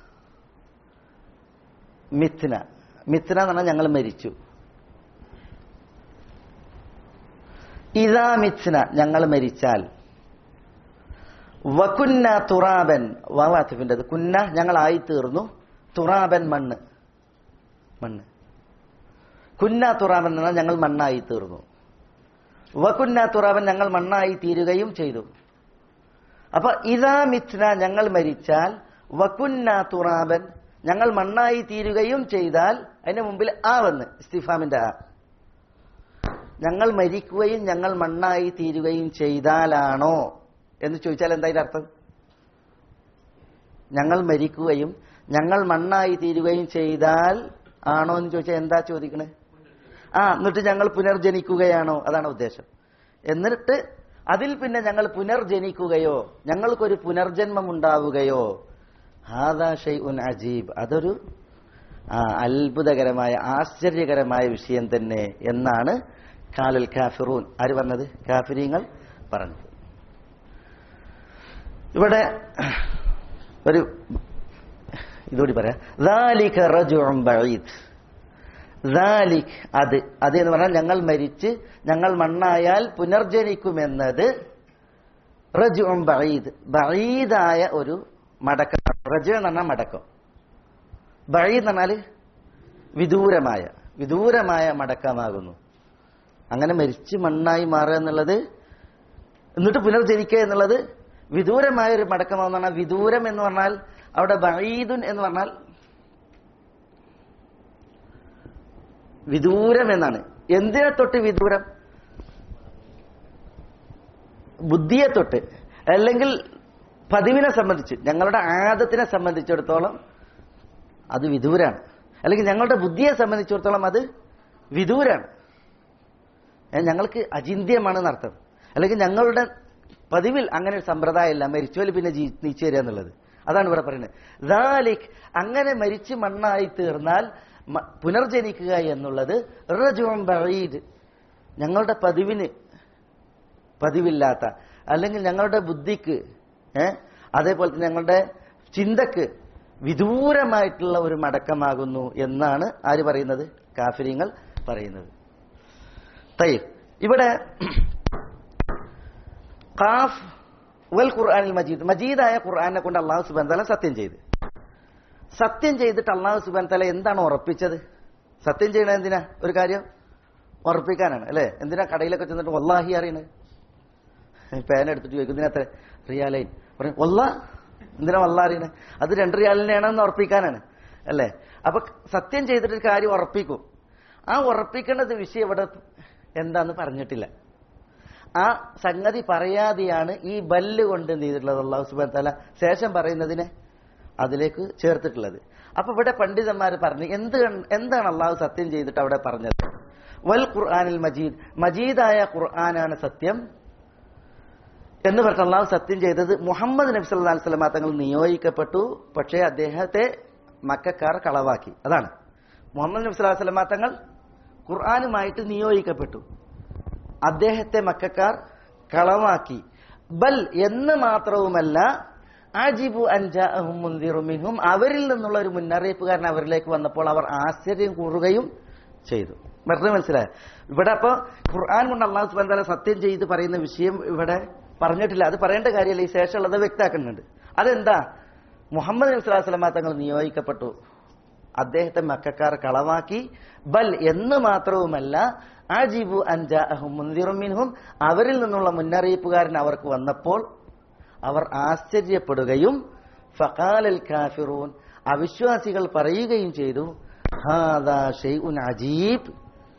Speaker 2: മിത്ന മിത്ന എന്ന് പറഞ്ഞാൽ ഞങ്ങൾ മരിച്ചു ഇതാ മിത്ന ഞങ്ങൾ മരിച്ചാൽ വകുന്ന തുറാബൻ വാവാത്തിഫിൻ്റെത് കുന്ന ഞങ്ങളായി തീർന്നു തുറാബൻ മണ്ണ് മണ്ണ് കുന്ന തുറാബൻ എന്നാൽ ഞങ്ങൾ മണ്ണായി തീർന്നു വകുന്ന തുറാബൻ ഞങ്ങൾ മണ്ണായി തീരുകയും ചെയ്തു അപ്പൊ ഇതാ മിത്ന ഞങ്ങൾ മരിച്ചാൽ വകുന്ന തുറാബൻ ഞങ്ങൾ മണ്ണായി തീരുകയും ചെയ്താൽ അതിന്റെ മുമ്പിൽ ആ വന്ന് ഇസ്തിഫാമിന്റെ ആ ഞങ്ങൾ മരിക്കുകയും ഞങ്ങൾ മണ്ണായി തീരുകയും ചെയ്താലാണോ എന്ന് ചോദിച്ചാൽ എന്താ അതിന്റെ അർത്ഥം ഞങ്ങൾ മരിക്കുകയും ഞങ്ങൾ മണ്ണായി തീരുകയും ചെയ്താൽ ആണോ എന്ന് ചോദിച്ചാൽ എന്താ ചോദിക്കണേ ആ എന്നിട്ട് ഞങ്ങൾ പുനർജനിക്കുകയാണോ അതാണ് ഉദ്ദേശം എന്നിട്ട് അതിൽ പിന്നെ ഞങ്ങൾ പുനർജനിക്കുകയോ ഞങ്ങൾക്കൊരു പുനർജന്മം ഉണ്ടാവുകയോ ഹാദാ ഷൈഉൻ അജീബ് അതൊരു ആ, അത്ഭുതകരമായ ആശ്ചര്യകരമായ വിഷയം തന്നെ എന്നാണ് കാലൽ കാഫിറൂൻ ആര് പറഞ്ഞത് കാഫിരീങ്ങൾ പറഞ്ഞത് ഇവിടെ ഒരു ഇതുകൂടി പറയാം ذَلِكَ رَجُعٌ بَعِيدٌ ذَلِكَ അത് അത് എന്ന് പറഞ്ഞാൽ ഞങ്ങൾ മരിച്ച് ഞങ്ങൾ മണ്ണായാൽ പുനർജനിക്കുമെന്നത് റജുഉം ബഈദ് ബഈദായ ഒരു മടക്കം റജു എന്ന് പറഞ്ഞാൽ മടക്കം ബഈദ് എന്ന് പറഞ്ഞാൽ വിദൂരമായ വിദൂരമായ മടക്കമാകുന്നു അങ്ങനെ മരിച്ച് മണ്ണായി മാറുക എന്നുള്ളത് എന്നിട്ട് പുനർജനിക്കുക എന്നുള്ളത് വിദൂരമായ ഒരു മടക്കമാകുന്ന പറഞ്ഞാൽ വിദൂരം എന്ന് പറഞ്ഞാൽ അവിടെ ബഈദുൻ എന്ന് പറഞ്ഞാൽ വിദൂരം എന്നാണ് എന്തിനെ തൊട്ട് വിദൂരം ബുദ്ധിയെ തൊട്ട് അല്ലെങ്കിൽ പതിവിനെ സംബന്ധിച്ച് ഞങ്ങളുടെ ആദത്തിനെ സംബന്ധിച്ചിടത്തോളം അത് വിദൂരാണ് അല്ലെങ്കിൽ ഞങ്ങളുടെ ബുദ്ധിയെ സംബന്ധിച്ചിടത്തോളം അത് വിദൂരാണ് ഏ, ഞങ്ങൾക്ക് അചിന്ത്യമാണെന്ന് അർത്ഥം അല്ലെങ്കിൽ ഞങ്ങളുടെ പതിവിൽ അങ്ങനെ ഒരു സമ്പ്രദായമില്ല മരിച്ചോല് പിന്നെ ജീ നീച്ചു തരിക എന്നുള്ളത് അതാണ് ഇവിടെ പറയുന്നത് ദാലിക് അങ്ങനെ മരിച്ച് മണ്ണായി തീർന്നാൽ മ- പുനർജനിക്കുക എന്നുള്ളത് റജുൻ ബഈദ് ഞങ്ങളുടെ പതിവിന് പതിവില്ലാത്ത അല്ലെങ്കിൽ ഞങ്ങളുടെ ബുദ്ധിക്ക് ഏ അതേപോലെ തന്നെ ഞങ്ങളുടെ ചിന്തക്ക് വിദൂരമായിട്ടുള്ള ഒരു മടക്കമാകുന്നു എന്നാണ് ആര് പറയുന്നത് കാഫര്യങ്ങൾ പറയുന്നത് തയ്യ് ഇവിടെ ഖാഫ് വൽ ഖുർആനിൽ മജീദ് മജീദായ ഖുർആനെ കൊണ്ട് അള്ളാഹു സുബാൻ തല സത്യം ചെയ്ത് സത്യം ചെയ്തിട്ട് അള്ളാഹു സുബാൻ തല എന്താണ് ഉറപ്പിച്ചത് സത്യം ചെയ്യണത് എന്തിനാ ഒരു കാര്യം ഉറപ്പിക്കാനാണ് അല്ലേ എന്തിനാ കടയിലൊക്കെ ചെന്നിട്ട് വല്ലാഹി അറിയണത് പേന എടുത്തിട്ട് ചോദിക്കും ഇതിനാ എത്ര റിയാലൈൻ പറയും വല്ല എന്തിനാ വല്ല അറിയണേ അത് രണ്ട് റിയാലിനെയാണെന്ന് ഉറപ്പിക്കാനാണ് അല്ലേ അപ്പൊ സത്യം ചെയ്തിട്ട് ഒരു കാര്യം ഉറപ്പിക്കും ആ ഉറപ്പിക്കേണ്ടത് വിഷയം ഇവിടെ എന്താന്ന് പറഞ്ഞിട്ടില്ല ആ സംഗതി പറയാതെയാണ് ഈ ബല്ല് കൊണ്ട് എന്ത് ചെയ്തിട്ടുള്ളത് അള്ളാഹു സുബാൻ തല ശേഷം പറയുന്നതിനെ അതിലേക്ക് ചേർത്തിട്ടുള്ളത് അപ്പൊ ഇവിടെ പണ്ഡിതന്മാർ പറഞ്ഞു എന്ത് കൺ- എന്താണ് അള്ളാഹു സത്യം ചെയ്തിട്ട് അവിടെ പറഞ്ഞത് വൽ ഖുർആനിൽ മജീദ് മജീദായ ഖുർആനാണ് സത്യം എന്ന് പറഞ്ഞ അള്ളാഹു സത്യം ചെയ്തത് മുഹമ്മദ് നബി സല്ലല്ലാഹു അലൈഹി വസല്ലമ തങ്ങൾ നിയോഗിക്കപ്പെട്ടു പക്ഷേ അദ്ദേഹത്തെ മക്കാർ കളവാക്കി അതാണ് മുഹമ്മദ് നബി സല്ലല്ലാഹു അലൈഹി വസല്ലമ തങ്ങൾ ഖുർആനുമായിട്ട് നിയോഗിക്കപ്പെട്ടു അദ്ദേഹത്തെ മക്കാർ കളവാക്കി ബൽ എന്ന് മാത്രവുമല്ല ആജിബു അൻജാഅഹും മുൻദിറും മിൻഹും അവരിൽ നിന്നുള്ള ഒരു മുന്നറിയിപ്പുകാരൻ അവരിലേക്ക് വന്നപ്പോൾ അവർ ആശ്ചര്യം കൂറുകയും ചെയ്തു വെറുതെ മനസ്സിലായ ഇവിടെ അപ്പൊ ഖുർആൻ കൊണ്ട് അള്ളാഹു സുബ്ഹാനഹു വതആല സത്യം ചെയ്ത് പറയുന്ന വിഷയം ഇവിടെ പറഞ്ഞിട്ടില്ല അത് പറയേണ്ട കാര്യമല്ല ഈ ശേഷമുള്ളത് വ്യക്താക്കുന്നുണ്ട് അതെന്താ മുഹമ്മദ് നബി സ്വല്ലല്ലാഹു അലൈഹി വസല്ലമ തങ്ങൾ നിയോഗിക്കപ്പെട്ടു അദ്ദേഹത്തെ മക്കാർ കളവാക്കി ബൽ എന്ന് മാത്രവുമല്ല ആജിബു അൻജാഅഹും മുൻദിറും മിൻഹും അവരിൽ നിന്നുള്ള മുന്നറിയിപ്പുകാരൻ അവർക്ക് വന്നപ്പോൾ അവർ ആശ്ചര്യപ്പെടുകയും ഫഖാലൽ കാഫിറൂൻ അവിശ്വാസികൾ പറയുകയും ചെയ്തു ഹാദാ ഷൈഉൻ അജീബ്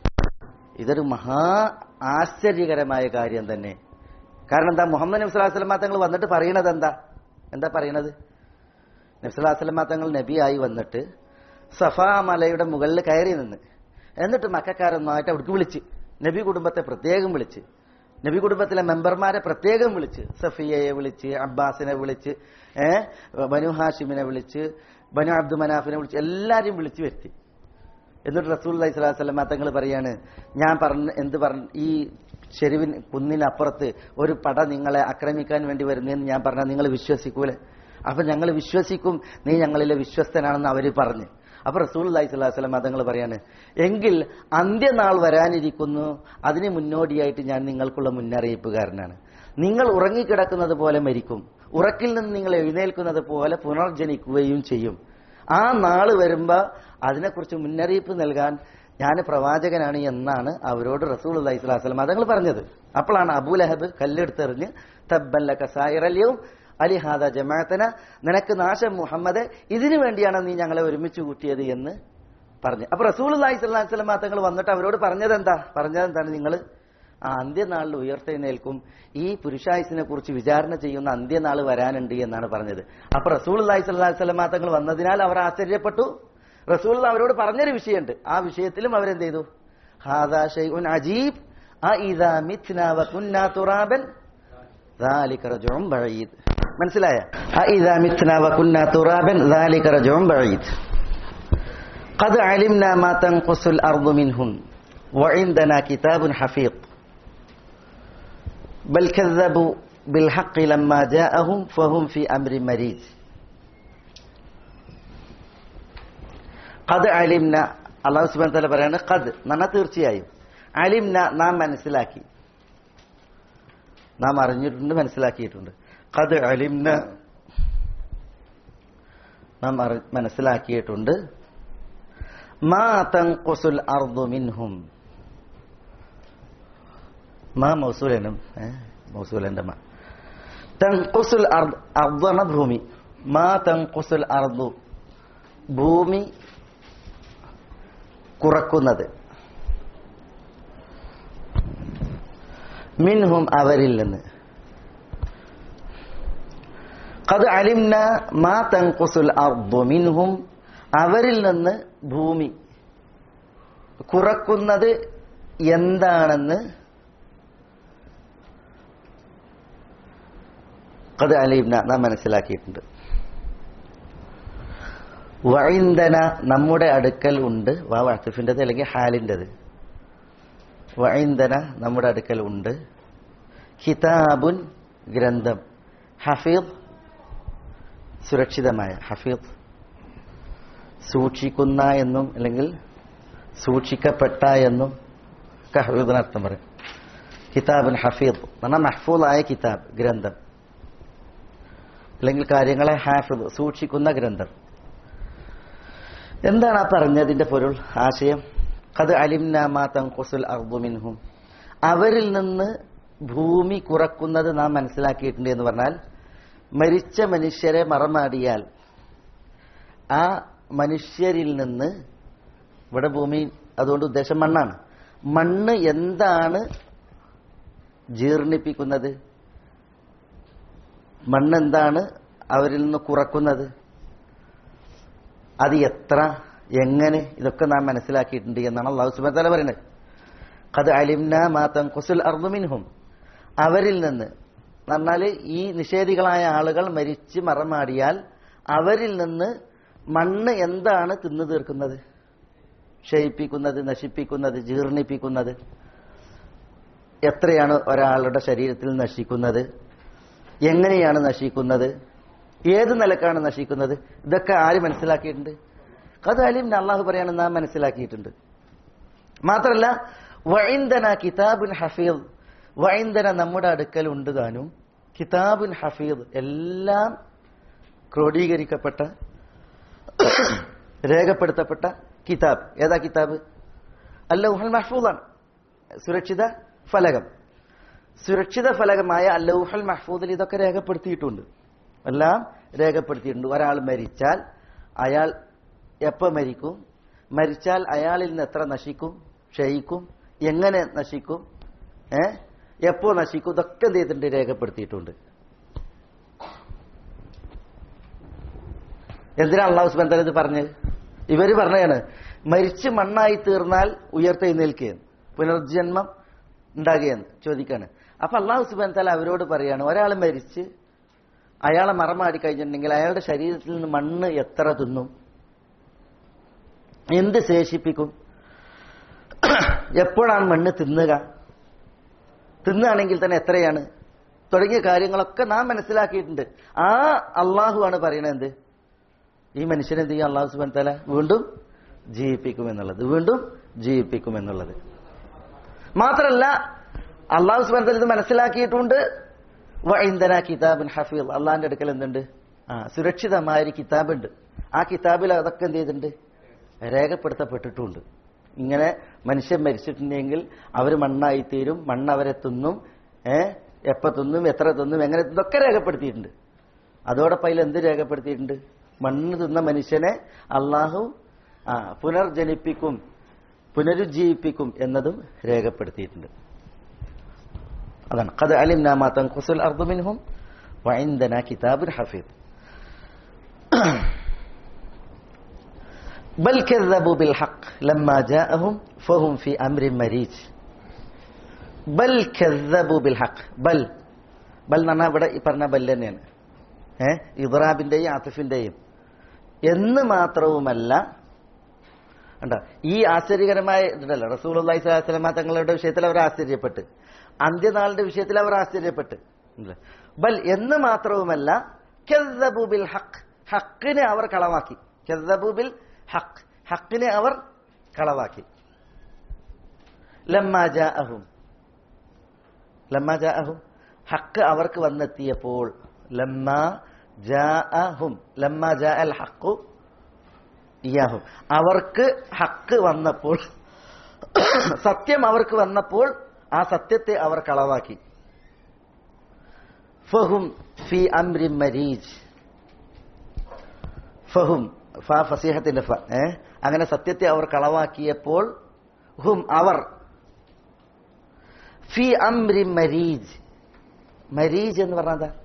Speaker 2: ഇതൊരു മഹാ ആശ്ചര്യകരമായ കാര്യം തന്നെ കാരണം എന്താ മുഹമ്മദ് നബി സ്വല്ലല്ലാഹു അലൈഹി വസല്ലമ തങ്ങൾ വന്നിട്ട് പറയണത് എന്താ എന്താ പറയണത് നബി സ്വല്ലല്ലാഹു അലൈഹി വസല്ലമ തങ്ങൾ നബിയായി വന്നിട്ട് സഫാ മലയുടെ മുകളിൽ കയറി നിന്ന് എന്നിട്ട് മക്കാരൊന്നായിട്ട് അവിടേക്ക് വിളിച്ച് നബി കുടുംബത്തെ പ്രത്യേകം വിളിച്ച് നബി കുടുംബത്തിലെ മെമ്പർമാരെ പ്രത്യേകം വിളിച്ച് സഫിയയെ വിളിച്ച് അബ്ബാസിനെ വിളിച്ച് ഏ ബനു ഹാഷിമിനെ വിളിച്ച് ബനു അബ്ദു മനാഫിനെ വിളിച്ച് എല്ലാരെയും വിളിച്ചു വരുത്തി എന്നിട്ട് റസൂൽ അലൈഹി സ്വലാഹു വസ്ലം തങ്ങൾ പറയാണ് ഞാൻ പറഞ്ഞ എന്ത് പറഞ്ഞു ഈ ചെരുവിൻ കുന്നിനപ്പുറത്ത് ഒരു പട നിങ്ങളെ ആക്രമിക്കാൻ വേണ്ടി വരുന്നതെന്ന് ഞാൻ പറഞ്ഞാൽ നിങ്ങൾ വിശ്വസിക്കൂലെ അപ്പൊ ഞങ്ങൾ വിശ്വസിക്കും നീ ഞങ്ങളിലെ വിശ്വസ്തനാണെന്ന് അവര് പറഞ്ഞു അപ്പൊ റസൂൽ അലൈഹി സ്വലാഹു വസ്ലം തങ്ങൾ പറയാണ് എങ്കിൽ അന്ത്യനാൾ വരാനിരിക്കുന്നു അതിന് മുന്നോടിയായിട്ട് ഞാൻ നിങ്ങൾക്കുള്ള മുന്നറിയിപ്പുകാരനാണ് നിങ്ങൾ ഉറങ്ങിക്കിടക്കുന്നത് പോലെ മരിക്കും ഉറക്കിൽ നിന്ന് നിങ്ങൾ എഴുന്നേൽക്കുന്നത് പോലെ പുനർജനിക്കുകയും ചെയ്യും ആ നാള് വരുമ്പോ അതിനെക്കുറിച്ച് മുന്നറിയിപ്പ് നൽകാൻ ഞാൻ പ്രവാചകനാണ് എന്നാണ് അവരോട് റസൂൽ അലൈഹി സ്വലാസ്ലം അതങ്ങൾ പറഞ്ഞത് അപ്പോഴാണ് അബൂലഹബ് കല്ലെടുത്തെറിഞ്ഞ് തബ്ബല്ല കസായിറല്യവും അലിഹാദ ജമാഅത്തന നിനക്ക് നാശം മുഹമ്മദ് ഇതിനു വേണ്ടിയാണ് നീ ഞങ്ങളെ ഒരുമിച്ച് കൂട്ടിയത് എന്ന് പറഞ്ഞു അപ്പൊ റസൂൽ അലൈഹി സ്വലാഹു വസ്ലം തങ്ങൾ വന്നിട്ട് അവരോട് പറഞ്ഞത് എന്താ പറഞ്ഞത് എന്താണ് നിങ്ങൾ ആ അന്ത്യനാളിൽ ഉയർത്തെഴുന്നേൽക്കും ഈ പുരുഷായുസിനെ കുറിച്ച് വിചാരണ ചെയ്യുന്ന അന്ത്യനാൾ വരാനുണ്ട് എന്നാണ് പറഞ്ഞത് അപ്പൊ റസൂൽ അള്ളാഹി സ്വല്ലാഹു വസ്ലം തങ്ങൾ വന്നതിനാൽ അവർ ആശ്ചര്യപ്പെട്ടു റസൂൽ അവരോട് പറഞ്ഞൊരു വിഷയമുണ്ട് ആ വിഷയത്തിലും അവരെന്ത് ചെയ്തു ഹാദാ ഷൈഉൻ അജീബ് അഇദാ മിത്നാ വകുന്നാ തുറാബൻ ذلك رجع بعيد മനസ്സിലായ أإذا متنا وكنا ترابا ذلك رجع بعيد قد علمنا ما تنقص الأرض منهم وعندنا كتاب حفيظ بل كذبوا بالحق لما جاءهم فهم في أمر مريج ഖദ് അലിംന അള്ളാഹു സുബാൻ തല പറയാണ് ഖദ് നന്ന തീർച്ചയായും അലിംന നാം മനസ്സിലാക്കി നാം അറിഞ്ഞിട്ടുണ്ട് മനസ്സിലാക്കിയിട്ടുണ്ട് ഖദ് അലിംന നാം അറി- മനസ്സിലാക്കിയിട്ടുണ്ട് മാ തൻഖുസുൽ അർദു മിൻഹും മാ മൗസൂലനും മൗസൂലന്റെ മാ തൻഖുസുൽ അർദ് അർദന ഭൂമി മാ തൻഖുസുൽ അർദു ഭൂമി കുറക്കുന്നത് മിൻഹും അവരിൽ നിന്ന് കത് അലിംന മാ തൻഖുസുൽ അർദു മിൻഹും അവരിൽ നിന്ന് ഭൂമി കുറക്കുന്നത് എന്താണെന്ന് കത് അലിംന നാം മനസ്സിലാക്കിയിട്ടുണ്ട് വൈന്ദന നമ്മുടെ അടുക്കൽ ഉണ്ട് വാ വഴത്തിഫിൻ്റെത് അല്ലെങ്കിൽ ഹാലിൻ്റെത് വൈന്ദന നമ്മുടെ അടുക്കൽ ഉണ്ട് കിതാബുൻ ഗ്രന്ഥം ഹഫീദ് സുരക്ഷിതമായ ഹഫീദ് സൂക്ഷിക്കുന്ന എന്നും അല്ലെങ്കിൽ സൂക്ഷിക്കപ്പെട്ട എന്നും ഒക്കെ ഹഫീദിന് അർത്ഥം പറയും കിതാബുൻ ഹഫീദ് പറഞ്ഞാൽ മഹ്ഫൂദായ കിതാബ് ഗ്രന്ഥം അല്ലെങ്കിൽ കാര്യങ്ങളെ ഹാഫിദ് സൂക്ഷിക്കുന്ന ഗ്രന്ഥം എന്താണ് ആ പറഞ്ഞതിന്റെ പൊരുൾ ആശയം കത് അലിംനാമാ തങ്കുസുൽ അർബുമിൻഹും അവരിൽ നിന്ന് ഭൂമി കുറക്കുന്നത് നാം മനസ്സിലാക്കിയിട്ടുണ്ട് എന്ന് പറഞ്ഞാൽ മരിച്ച മനുഷ്യരെ മറമാടിയാൽ ആ മനുഷ്യരിൽ നിന്ന് ഇവിടെ ഭൂമി അതുകൊണ്ട് ഉദ്ദേശം മണ്ണാണ് മണ്ണ് എന്താണ് ജീർണിപ്പിക്കുന്നത് മണ്ണ് എന്താണ് അവരിൽ നിന്ന് കുറക്കുന്നത് അത് എത്ര എങ്ങനെ ഇതൊക്കെ നാം മനസ്സിലാക്കിയിട്ടുണ്ട് എന്നാണ് അള്ളാഹു സുബാൻ തല പറയുന്നത് കത് അലിംന മാതം കുസുൽ അർദുമിൻഹും അവരിൽ നിന്ന് പറഞ്ഞാൽ ഈ നിഷേധികളായ ആളുകൾ മരിച്ച് മറമാടിയാൽ അവരിൽ നിന്ന് മണ്ണ് എന്താണ് തിന്നു തീർക്കുന്നത് ക്ഷയിപ്പിക്കുന്നത് നശിപ്പിക്കുന്നത് ജീർണിപ്പിക്കുന്നത് എത്രയാണ് ഒരാളുടെ ശരീരത്തിൽ നശിക്കുന്നത് എങ്ങനെയാണ് നശിക്കുന്നത് ഏത് നിലക്കാണ് നശിക്കുന്നത് ഇതൊക്കെ ആര് മനസ്സിലാക്കിയിട്ടുണ്ട് കഥ അലിം അള്ളാഹു പറയാണ് നാം മനസ്സിലാക്കിയിട്ടുണ്ട് മാത്രല്ല വൈന്ദന കിതാബുൻ ഹഫീദ് വൈന്ദന നമ്മുടെ അടുക്കൽ ഉണ്ട് താനും കിതാബുൻ ഹഫീദ് എല്ലാം ക്രോഡീകരിക്കപ്പെട്ട രേഖപ്പെടുത്തപ്പെട്ട കിതാബ് ഏതാ കിതാബ് അല്ലൗഹൽ മഹ്ഫൂദാണ് സുരക്ഷിത ഫലകം സുരക്ഷിത ഫലകമായ അല്ലൗഹൽ മഹ്ഫൂദിൽ ഇതൊക്കെ രേഖപ്പെടുത്തിയിട്ടുണ്ട് എല്ലാം രേഖപ്പെടുത്തിയിട്ടുണ്ട് ഒരാൾ മരിച്ചാൽ അയാൾ എപ്പോൾ മരിക്കും മരിച്ചാൽ അയാളിൽ നിന്ന് എത്ര നശിക്കും ക്ഷയിക്കും എങ്ങനെ നശിക്കും ഏ എപ്പോ നശിക്കും ഇതൊക്കെ എന്ത് ചെയ്തിട്ടുണ്ട് രേഖപ്പെടുത്തിയിട്ടുണ്ട് എന്തിനാ അള്ളാഹു സുബന്ധൻ ഇത് പറഞ്ഞത് ഇവര് പറഞ്ഞതാണ് മരിച്ച് മണ്ണായി തീർന്നാൽ ഉയർത്തെഴുന്നേൽക്കുകയെന്ന് പുനർജന്മം ഉണ്ടാകുകയെന്ന് ചോദിക്കാണ് അപ്പൊ അള്ളാഹു സുബാൻ തല അവരോട് പറയാണ് ഒരാൾ മരിച്ച് അയാളെ മറമാടി കഴിഞ്ഞിട്ടുണ്ടെങ്കിൽ അയാളുടെ ശരീരത്തിൽ നിന്ന് മണ്ണ് എത്ര തിന്നും എന്ത് ശേഷിപ്പിക്കും എപ്പോഴാണ് മണ്ണ് തിന്നുക തിന്നുകയാണെങ്കിൽ തന്നെ എത്രയാണ് തുടങ്ങിയ കാര്യങ്ങളൊക്കെ നാം മനസ്സിലാക്കിയിട്ടുണ്ട് ആ അള്ളാഹു ആണ് പറയണത് എന്ത് ഈ മനുഷ്യനെ എന്ത് ചെയ്യും അള്ളാഹു സുബാൻ തല വീണ്ടും ജീവിപ്പിക്കും എന്നുള്ളത് വീണ്ടും ജീവിപ്പിക്കും എന്നുള്ളത് മാത്രല്ല അള്ളാഹു സുബാൻ തല ഇത് മനസ്സിലാക്കിയിട്ടുണ്ട് വൈന്ദന കിതാബിൻ ഹഫീൽ അള്ളാഹിന്റെ അടുക്കൽ എന്തുണ്ട് ആ സുരക്ഷിതമായ ഒരു കിതാബുണ്ട് ആ കിതാബിൽ അതൊക്കെ എന്ത് ചെയ്തിട്ടുണ്ട് രേഖപ്പെടുത്തപ്പെട്ടിട്ടുണ്ട് ഇങ്ങനെ മനുഷ്യൻ മരിച്ചിട്ടുണ്ടെങ്കിൽ അവർ മണ്ണായി തീരും മണ്ണ് അവരെ തിന്നും ഏ എപ്പ തിന്നും എത്ര തിന്നും എങ്ങനെ ഇതൊക്കെ രേഖപ്പെടുത്തിയിട്ടുണ്ട് അതോടൊപ്പം അതിൽ എന്ത് രേഖപ്പെടുത്തിയിട്ടുണ്ട് മണ്ണ് തിന്ന മനുഷ്യനെ അള്ളാഹു ആ പുനർജനിപ്പിക്കും പുനരുജ്ജീവിപ്പിക്കും എന്നതും രേഖപ്പെടുത്തിയിട്ടുണ്ട് അതാണ് قد علمنا ما تنقص الأرض منهم وعندنا كتاب حفيظ بل كذبوا بالحق لما جاءهم فهم في أمر مريج ബൽ കذبوا بالحق ബൽ ബൽ എന്ന് പറഞ്ഞാൽ ഇവിടെ ഈ പറഞ്ഞ ബൽ തന്നെയാണ് ഏഹ് ഇബ്രാബിന്റെയും ആത്തിഫിന്റെയും എന്ന് മാത്രവുമല്ല കണ്ടോ ഈ ആശ്ചര്യകരമായ ഇതല്ല റസൂൽ അള്ളഹി സ്വലാസ്ലമ തങ്ങളുടെ വിഷയത്തിൽ അവർ ആശ്ചര്യപ്പെട്ട് അന്ത്യനാളിന്റെ വിഷയത്തിൽ അവർ ആശ്ചര്യപ്പെട്ട് ഇല്ലേ? ബൽ എന്ന് മാത്രവുമല്ല കെദ്ദബു ബിൽ ഹക്ക് ഹക്കിനെ അവർ കളവാക്കി കെദ്ദബു ബിൽ ഹക്ക് ഹക്കിനെ അവർ കളവാക്കി ലമ്മാ ജാഅഹും ലമ്മാ ജാഅഹും ഹക്ക് അവർക്ക് വന്നെത്തിയപ്പോൾ ലമ്മാ ജാഅഹും ലമ്മാ ജാ അൽ ഹക്കു ഇയാഹും അവർക്ക് ഹക്ക് വന്നപ്പോൾ സത്യം അവർക്ക് വന്നപ്പോൾ ആ സത്യത്തെ അവർ കളവാക്കി ഫഹും ഫി അംരി മരീജ് ഫഹും ഫ ഫസീഹത്തിന്റെ ഫ ഏ അങ്ങനെ സത്യത്തെ അവർ കളവാക്കിയപ്പോൾ ഹും അവർ ഫി അംരി മരീജ് മരീജ് എന്ന് പറഞ്ഞാൽ എന്താ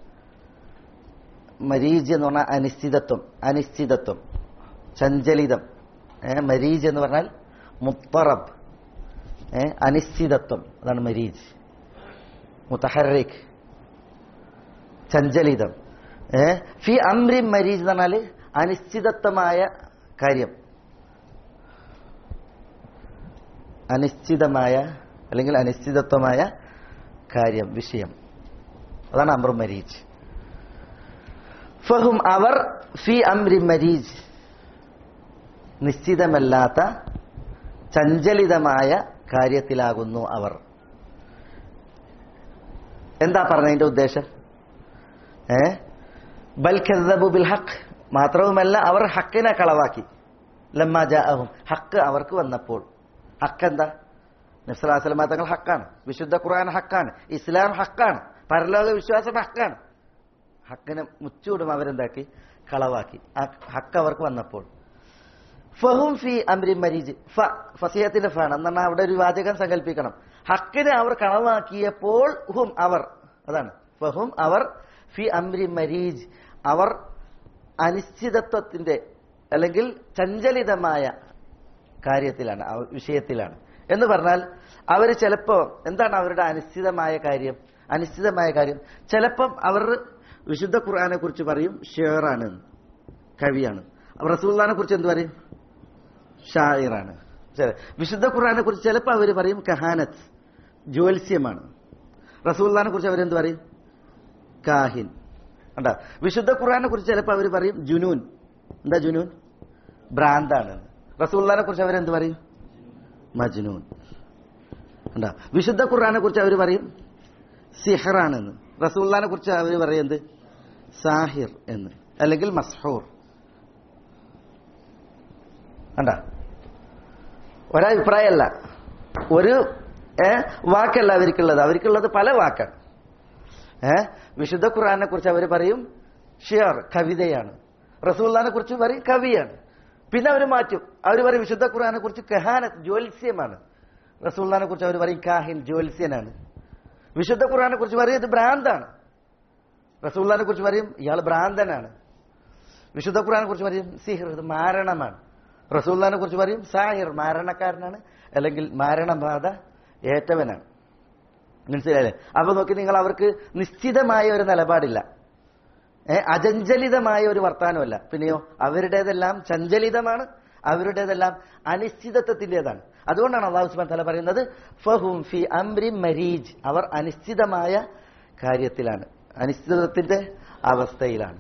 Speaker 2: മരീജ് എന്ന് പറഞ്ഞാൽ അനിശ്ചിതത്വം അനിശ്ചിതത്വം ചഞ്ചലിതം ഏ മരീജ് എന്ന് പറഞ്ഞാൽ മുത്തറബ് ഏ അനിശ്ചിതത്വം അതാണ് മരീജ് മുത്തഹറിക് ചഞ്ചലിതം ഏ ഫി അമ്രി മരീജ് എന്ന് പറഞ്ഞാൽ അനിശ്ചിതത്വമായ കാര്യം അനിശ്ചിതമായ അല്ലെങ്കിൽ അനിശ്ചിതത്വമായ കാര്യം വിഷയം അതാണ് അമ്ര മരീജ് ഫഹും അവർ ഫി അമ്രി മരീജ് നിശ്ചിതമല്ലാത്ത ചഞ്ചലിതമായ കാര്യത്തിലാകുന്നു അവർ എന്താ പറഞ്ഞതിന്റെ ഉദ്ദേശം ഏ ബൽ ഖദ്ദബു ബിൽ ഹക്ക് മാത്രവുമല്ല അവർ ഹക്കിനെ കളവാക്കി ലമ്മ ജാഅഹും ഹക്ക് അവർക്ക് വന്നപ്പോൾ ഹക്ക് എന്താ നബ്സലാസ്ലമ തങ്ങൾ ഹക്കാണ് വിശുദ്ധ ഖുർആൻ ഹക്കാണ് ഇസ്ലാം ഹക്കാണ് പരലോക വിശ്വാസം ഹക്കാണ് ഹക്കിനെ മുച്ചൂടും അവരെന്താക്കി കളവാക്കി ആ ഹക്ക് അവർക്ക് വന്നപ്പോൾ ഫഹും ഫി അംരി മരീജ് ഫ ഫസിയത്തിന്റെ ഫാണ് എന്നാണ് അവിടെ ഒരു വാചകം സങ്കല്പിക്കണം ഹക്കിനെ അവർ കളവാക്കിയപ്പോൾ ഹും അവർ അതാണ് ഫഹും അവർ ഫി അംരി മരീജ് അവർ അനിശ്ചിതത്വത്തിന്റെ അല്ലെങ്കിൽ ചഞ്ചലിതമായ കാര്യത്തിലാണ് അവ- വിഷയത്തിലാണ് എന്ന് പറഞ്ഞാൽ അവർ ചിലപ്പോ എന്താണ് അവരുടെ അനിശ്ചിതമായ കാര്യം അനിശ്ചിതമായ കാര്യം ചിലപ്പം അവർ വിശുദ്ധ ഖുർആനെ കുറിച്ച് പറയും ഷെയറാണ് കവിയാണ് റസൂല്ലാനെ കുറിച്ച് എന്ത് പറയും ഷായിറാണ് ചില- വിശുദ്ധ ഖുർആനെ കുറിച്ച് ചിലപ്പോൾ അവർ പറയും കഹാനത്ത് ജ്യോത്സ്യമാണ് റസൂല്ലാനെ കുറിച്ച് അവരെന്ത് പറയും കാഹിൻ കണ്ട വിശുദ്ധ ഖുർആനെ കുറിച്ച് ചിലപ്പോൾ അവർ പറയും ജുനൂൻ എന്താ ജുനൂൻ ഭ്രാന്താണ് റസൂല്ലാനെ കുറിച്ച് അവരെന്ത് പറയും മജ്നൂൻ കണ്ട വിശുദ്ധ ഖുർആനെ കുറിച്ച് അവർ പറയും സിഹറാണെന്ന് റസൂല്ലാനെ കുറിച്ച് അവർ പറയുന്നത് സാഹിർ എന്ന് അല്ലെങ്കിൽ മസ്ഹൂർ കണ്ട ഒരഭിപ്രായമല്ല ഒരു ഏ, വാക്കല്ല അവർക്കുള്ളത് അവർക്കുള്ളത് പല വാക്കാണ് ഏ വിശുദ്ധ ഖുർആനെ കുറിച്ച് അവർ പറയും ഷിയർ കവിതയാണ് റസൂല്ലാനെ കുറിച്ച് പറയും കവിയാണ് പിന്നെ അവർ മാറ്റും അവർ പറയും വിശുദ്ധ ഖുർആനെ കുറിച്ച് കഹാനത്ത് ജ്യോത്സ്യമാണ് റസൂല്ലാനെ കുറിച്ച് അവർ പറയും കാഹിൻ ജ്യോത്സ്യനാണ് വിശുദ്ധ ഖുർആനെ കുറിച്ച് പറയും ഇത് ഭ്രാന്താണ് റസൂല്ലാനെ കുറിച്ച് പറയും ഇയാൾ ഭ്രാന്തനാണ് വിശുദ്ധ ഖുർആനെ കുറിച്ച് പറയും സിഹിർ ഇത് മാരണമാണ് റസൂല്ലാനെ കുറിച്ച് പറയും സാഹിർ മാരണക്കാരനാണ് അല്ലെങ്കിൽ മാരണബാധ ഏറ്റവനാണ് മനസ്സിലായില്ലേ അപ്പൊ നോക്കി നിങ്ങൾ അവർക്ക് നിശ്ചിതമായ ഒരു നിലപാടില്ല ഏ അചഞ്ചലിതമായ ഒരു വർത്താനമല്ല പിന്നെയോ അവരുടേതെല്ലാം ചഞ്ചലിതമാണ് അവരുടേതെല്ലാം അനിശ്ചിതത്വത്തിൻ്റെതാണ് അതുകൊണ്ടാണ് അള്ളാഹു സുബാൻ തല പറയുന്നത് ഫഹും ഫി അംരി മരീജ് അവർ അനിശ്ചിതമായ കാര്യത്തിലാണ് അനിശ്ചിതത്വത്തിന്റെ അവസ്ഥയിലാണ്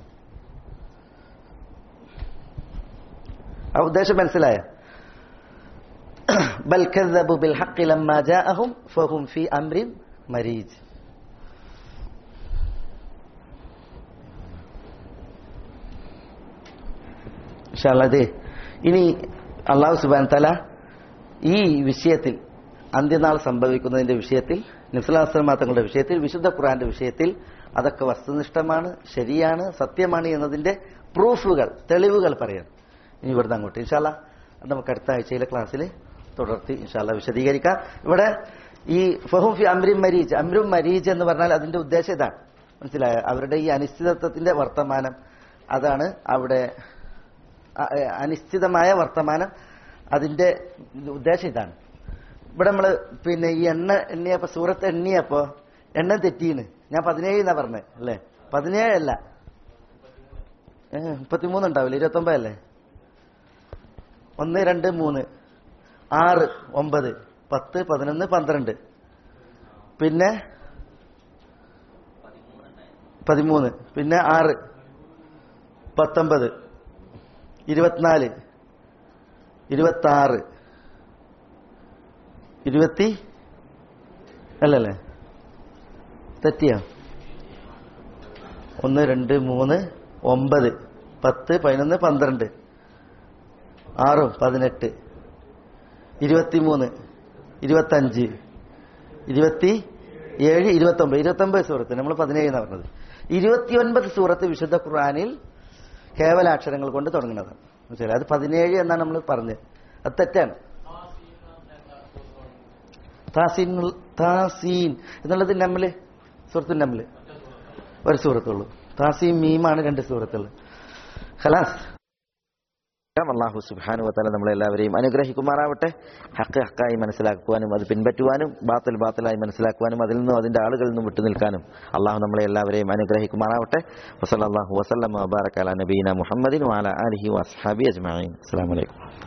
Speaker 2: ആ ഉദ്ദേശം മനസ്സിലായ ബൽ കذبوا بالحق لما جاءهم فهم في امر مريج ഇൻഷാല്ലാ ദേ ഇനി അള്ളാഹു സുബാൻ തല ഈ വിഷയത്തിൽ അന്ത്യനാൾ സംഭവിക്കുന്നതിന്റെ വിഷയത്തിൽ നിസ്ലാസ്ലമ തങ്ങളുടെ വിഷയത്തിൽ വിശുദ്ധ ഖുറാന്റെ വിഷയത്തിൽ അതൊക്കെ വസ്തുനിഷ്ഠമാണ് ശരിയാണ് സത്യമാണ് എന്നതിന്റെ പ്രൂഫുകൾ തെളിവുകൾ പറയാം ഇനി ഇവിടുന്ന് അങ്ങോട്ട് ഇൻഷാല്ല അത് നമുക്ക് അടുത്ത ആഴ്ചയിലെ ക്ലാസ്സിൽ തുടർത്തി ഇൻഷാല്ല വിശദീകരിക്കാം ഇവിടെ ഈ ഫഹും ഫി അമ്രും മരീജ് അമ്രും മരീജ് എന്ന് പറഞ്ഞാൽ അതിന്റെ ഉദ്ദേശം ഇതാണ് മനസ്സിലായോ അവരുടെ ഈ അനിശ്ചിതത്വത്തിന്റെ വർത്തമാനം അതാണ് അവിടെ അ- എ, അനിശ്ചിതമായ വർത്തമാനം അതിന്റെ ഉദ്ദേശം ഇതാണ് ഇവിടെ നമ്മള് പിന്നെ ഈ എണ്ണ എണ്ണിയപ്പോ സൂറത്ത് എണ്ണിയപ്പോ എണ്ണം തെറ്റീന്ന് ഞാൻ പതിനേഴ് എന്നാ പറഞ്ഞേ അല്ലേ പതിനേഴല്ല ഏ, മുപ്പത്തിമൂന്ന് ഉണ്ടാവില്ല ഇരുപത്തൊമ്പതല്ലേ ഒന്ന് രണ്ട് മൂന്ന് ആറ് ഒമ്പത് പത്ത് പതിനൊന്ന് പന്ത്രണ്ട് പിന്നെ പതിമൂന്ന് പിന്നെ ആറ് പത്തൊമ്പത് ഇരുപത്തിനാല് ഇരുപത്താറ് ഇരുപത്തി അല്ലല്ലേ തെറ്റിയോ ഒന്ന് രണ്ട് മൂന്ന് ഒമ്പത് പത്ത് പതിനൊന്ന് പന്ത്രണ്ട് ആറും പതിനെട്ട് ഇരുപത്തിമൂന്ന് ഇരുപത്തഞ്ച് ഇരുപത്തി ഏഴ് ഇരുപത്തൊമ്പത് ഇരുപത്തൊമ്പത് സൂറത്ത് നമ്മൾ പതിനേഴ് എന്ന് പറഞ്ഞത് ഇരുപത്തിയൊൻപത് സൂറത്ത് വിശുദ്ധ ഖുർആാനിൽ കേവലാക്ഷരങ്ങൾ കൊണ്ട് തുടങ്ങുന്നതാണ് മനസ്സിലായി അത് പതിനേഴ് എന്നാണ് നമ്മൾ പറഞ്ഞത് അത് തെറ്റാണ് താസീൻ എന്നുള്ള- താസീൻ എന്നുള്ളത് നമ്മല് സൂറത്ത് നമ്മല് ഒരു സൂറത്തുള്ളൂ താസീൻ മീമാണ് രണ്ട് സൂറത്തുള്ളൂ ഖലാസ് അള്ളാഹു സുബാനു വത്താല നമ്മളെല്ലാവരെയും അനുഗ്രഹിക്കുമാറാവട്ടെ ഹക്ക് ഹക്കായി മനസ്സിലാക്കുവാനും അത് പിൻപറ്റുവാനും ബാത്തിൽ ബാത്തിലായി മനസ്സിലാക്കുവാനും അതിൽ നിന്നും അതിന്റെ ആളുകളിൽ നിന്നും വിട്ടുനിൽക്കാനും അള്ളാഹു നമ്മളെ എല്ലാവരെയും അനുഗ്രഹിക്കുമാറാവട്ടെ വസല്ലാഹു വസ്ലം വബാറക്കാല നബീന മുഹമ്മദിൻ വാല അലഹി വസ്ഹാബി അജ്മാൻ അസ്സാം വലൈക്കും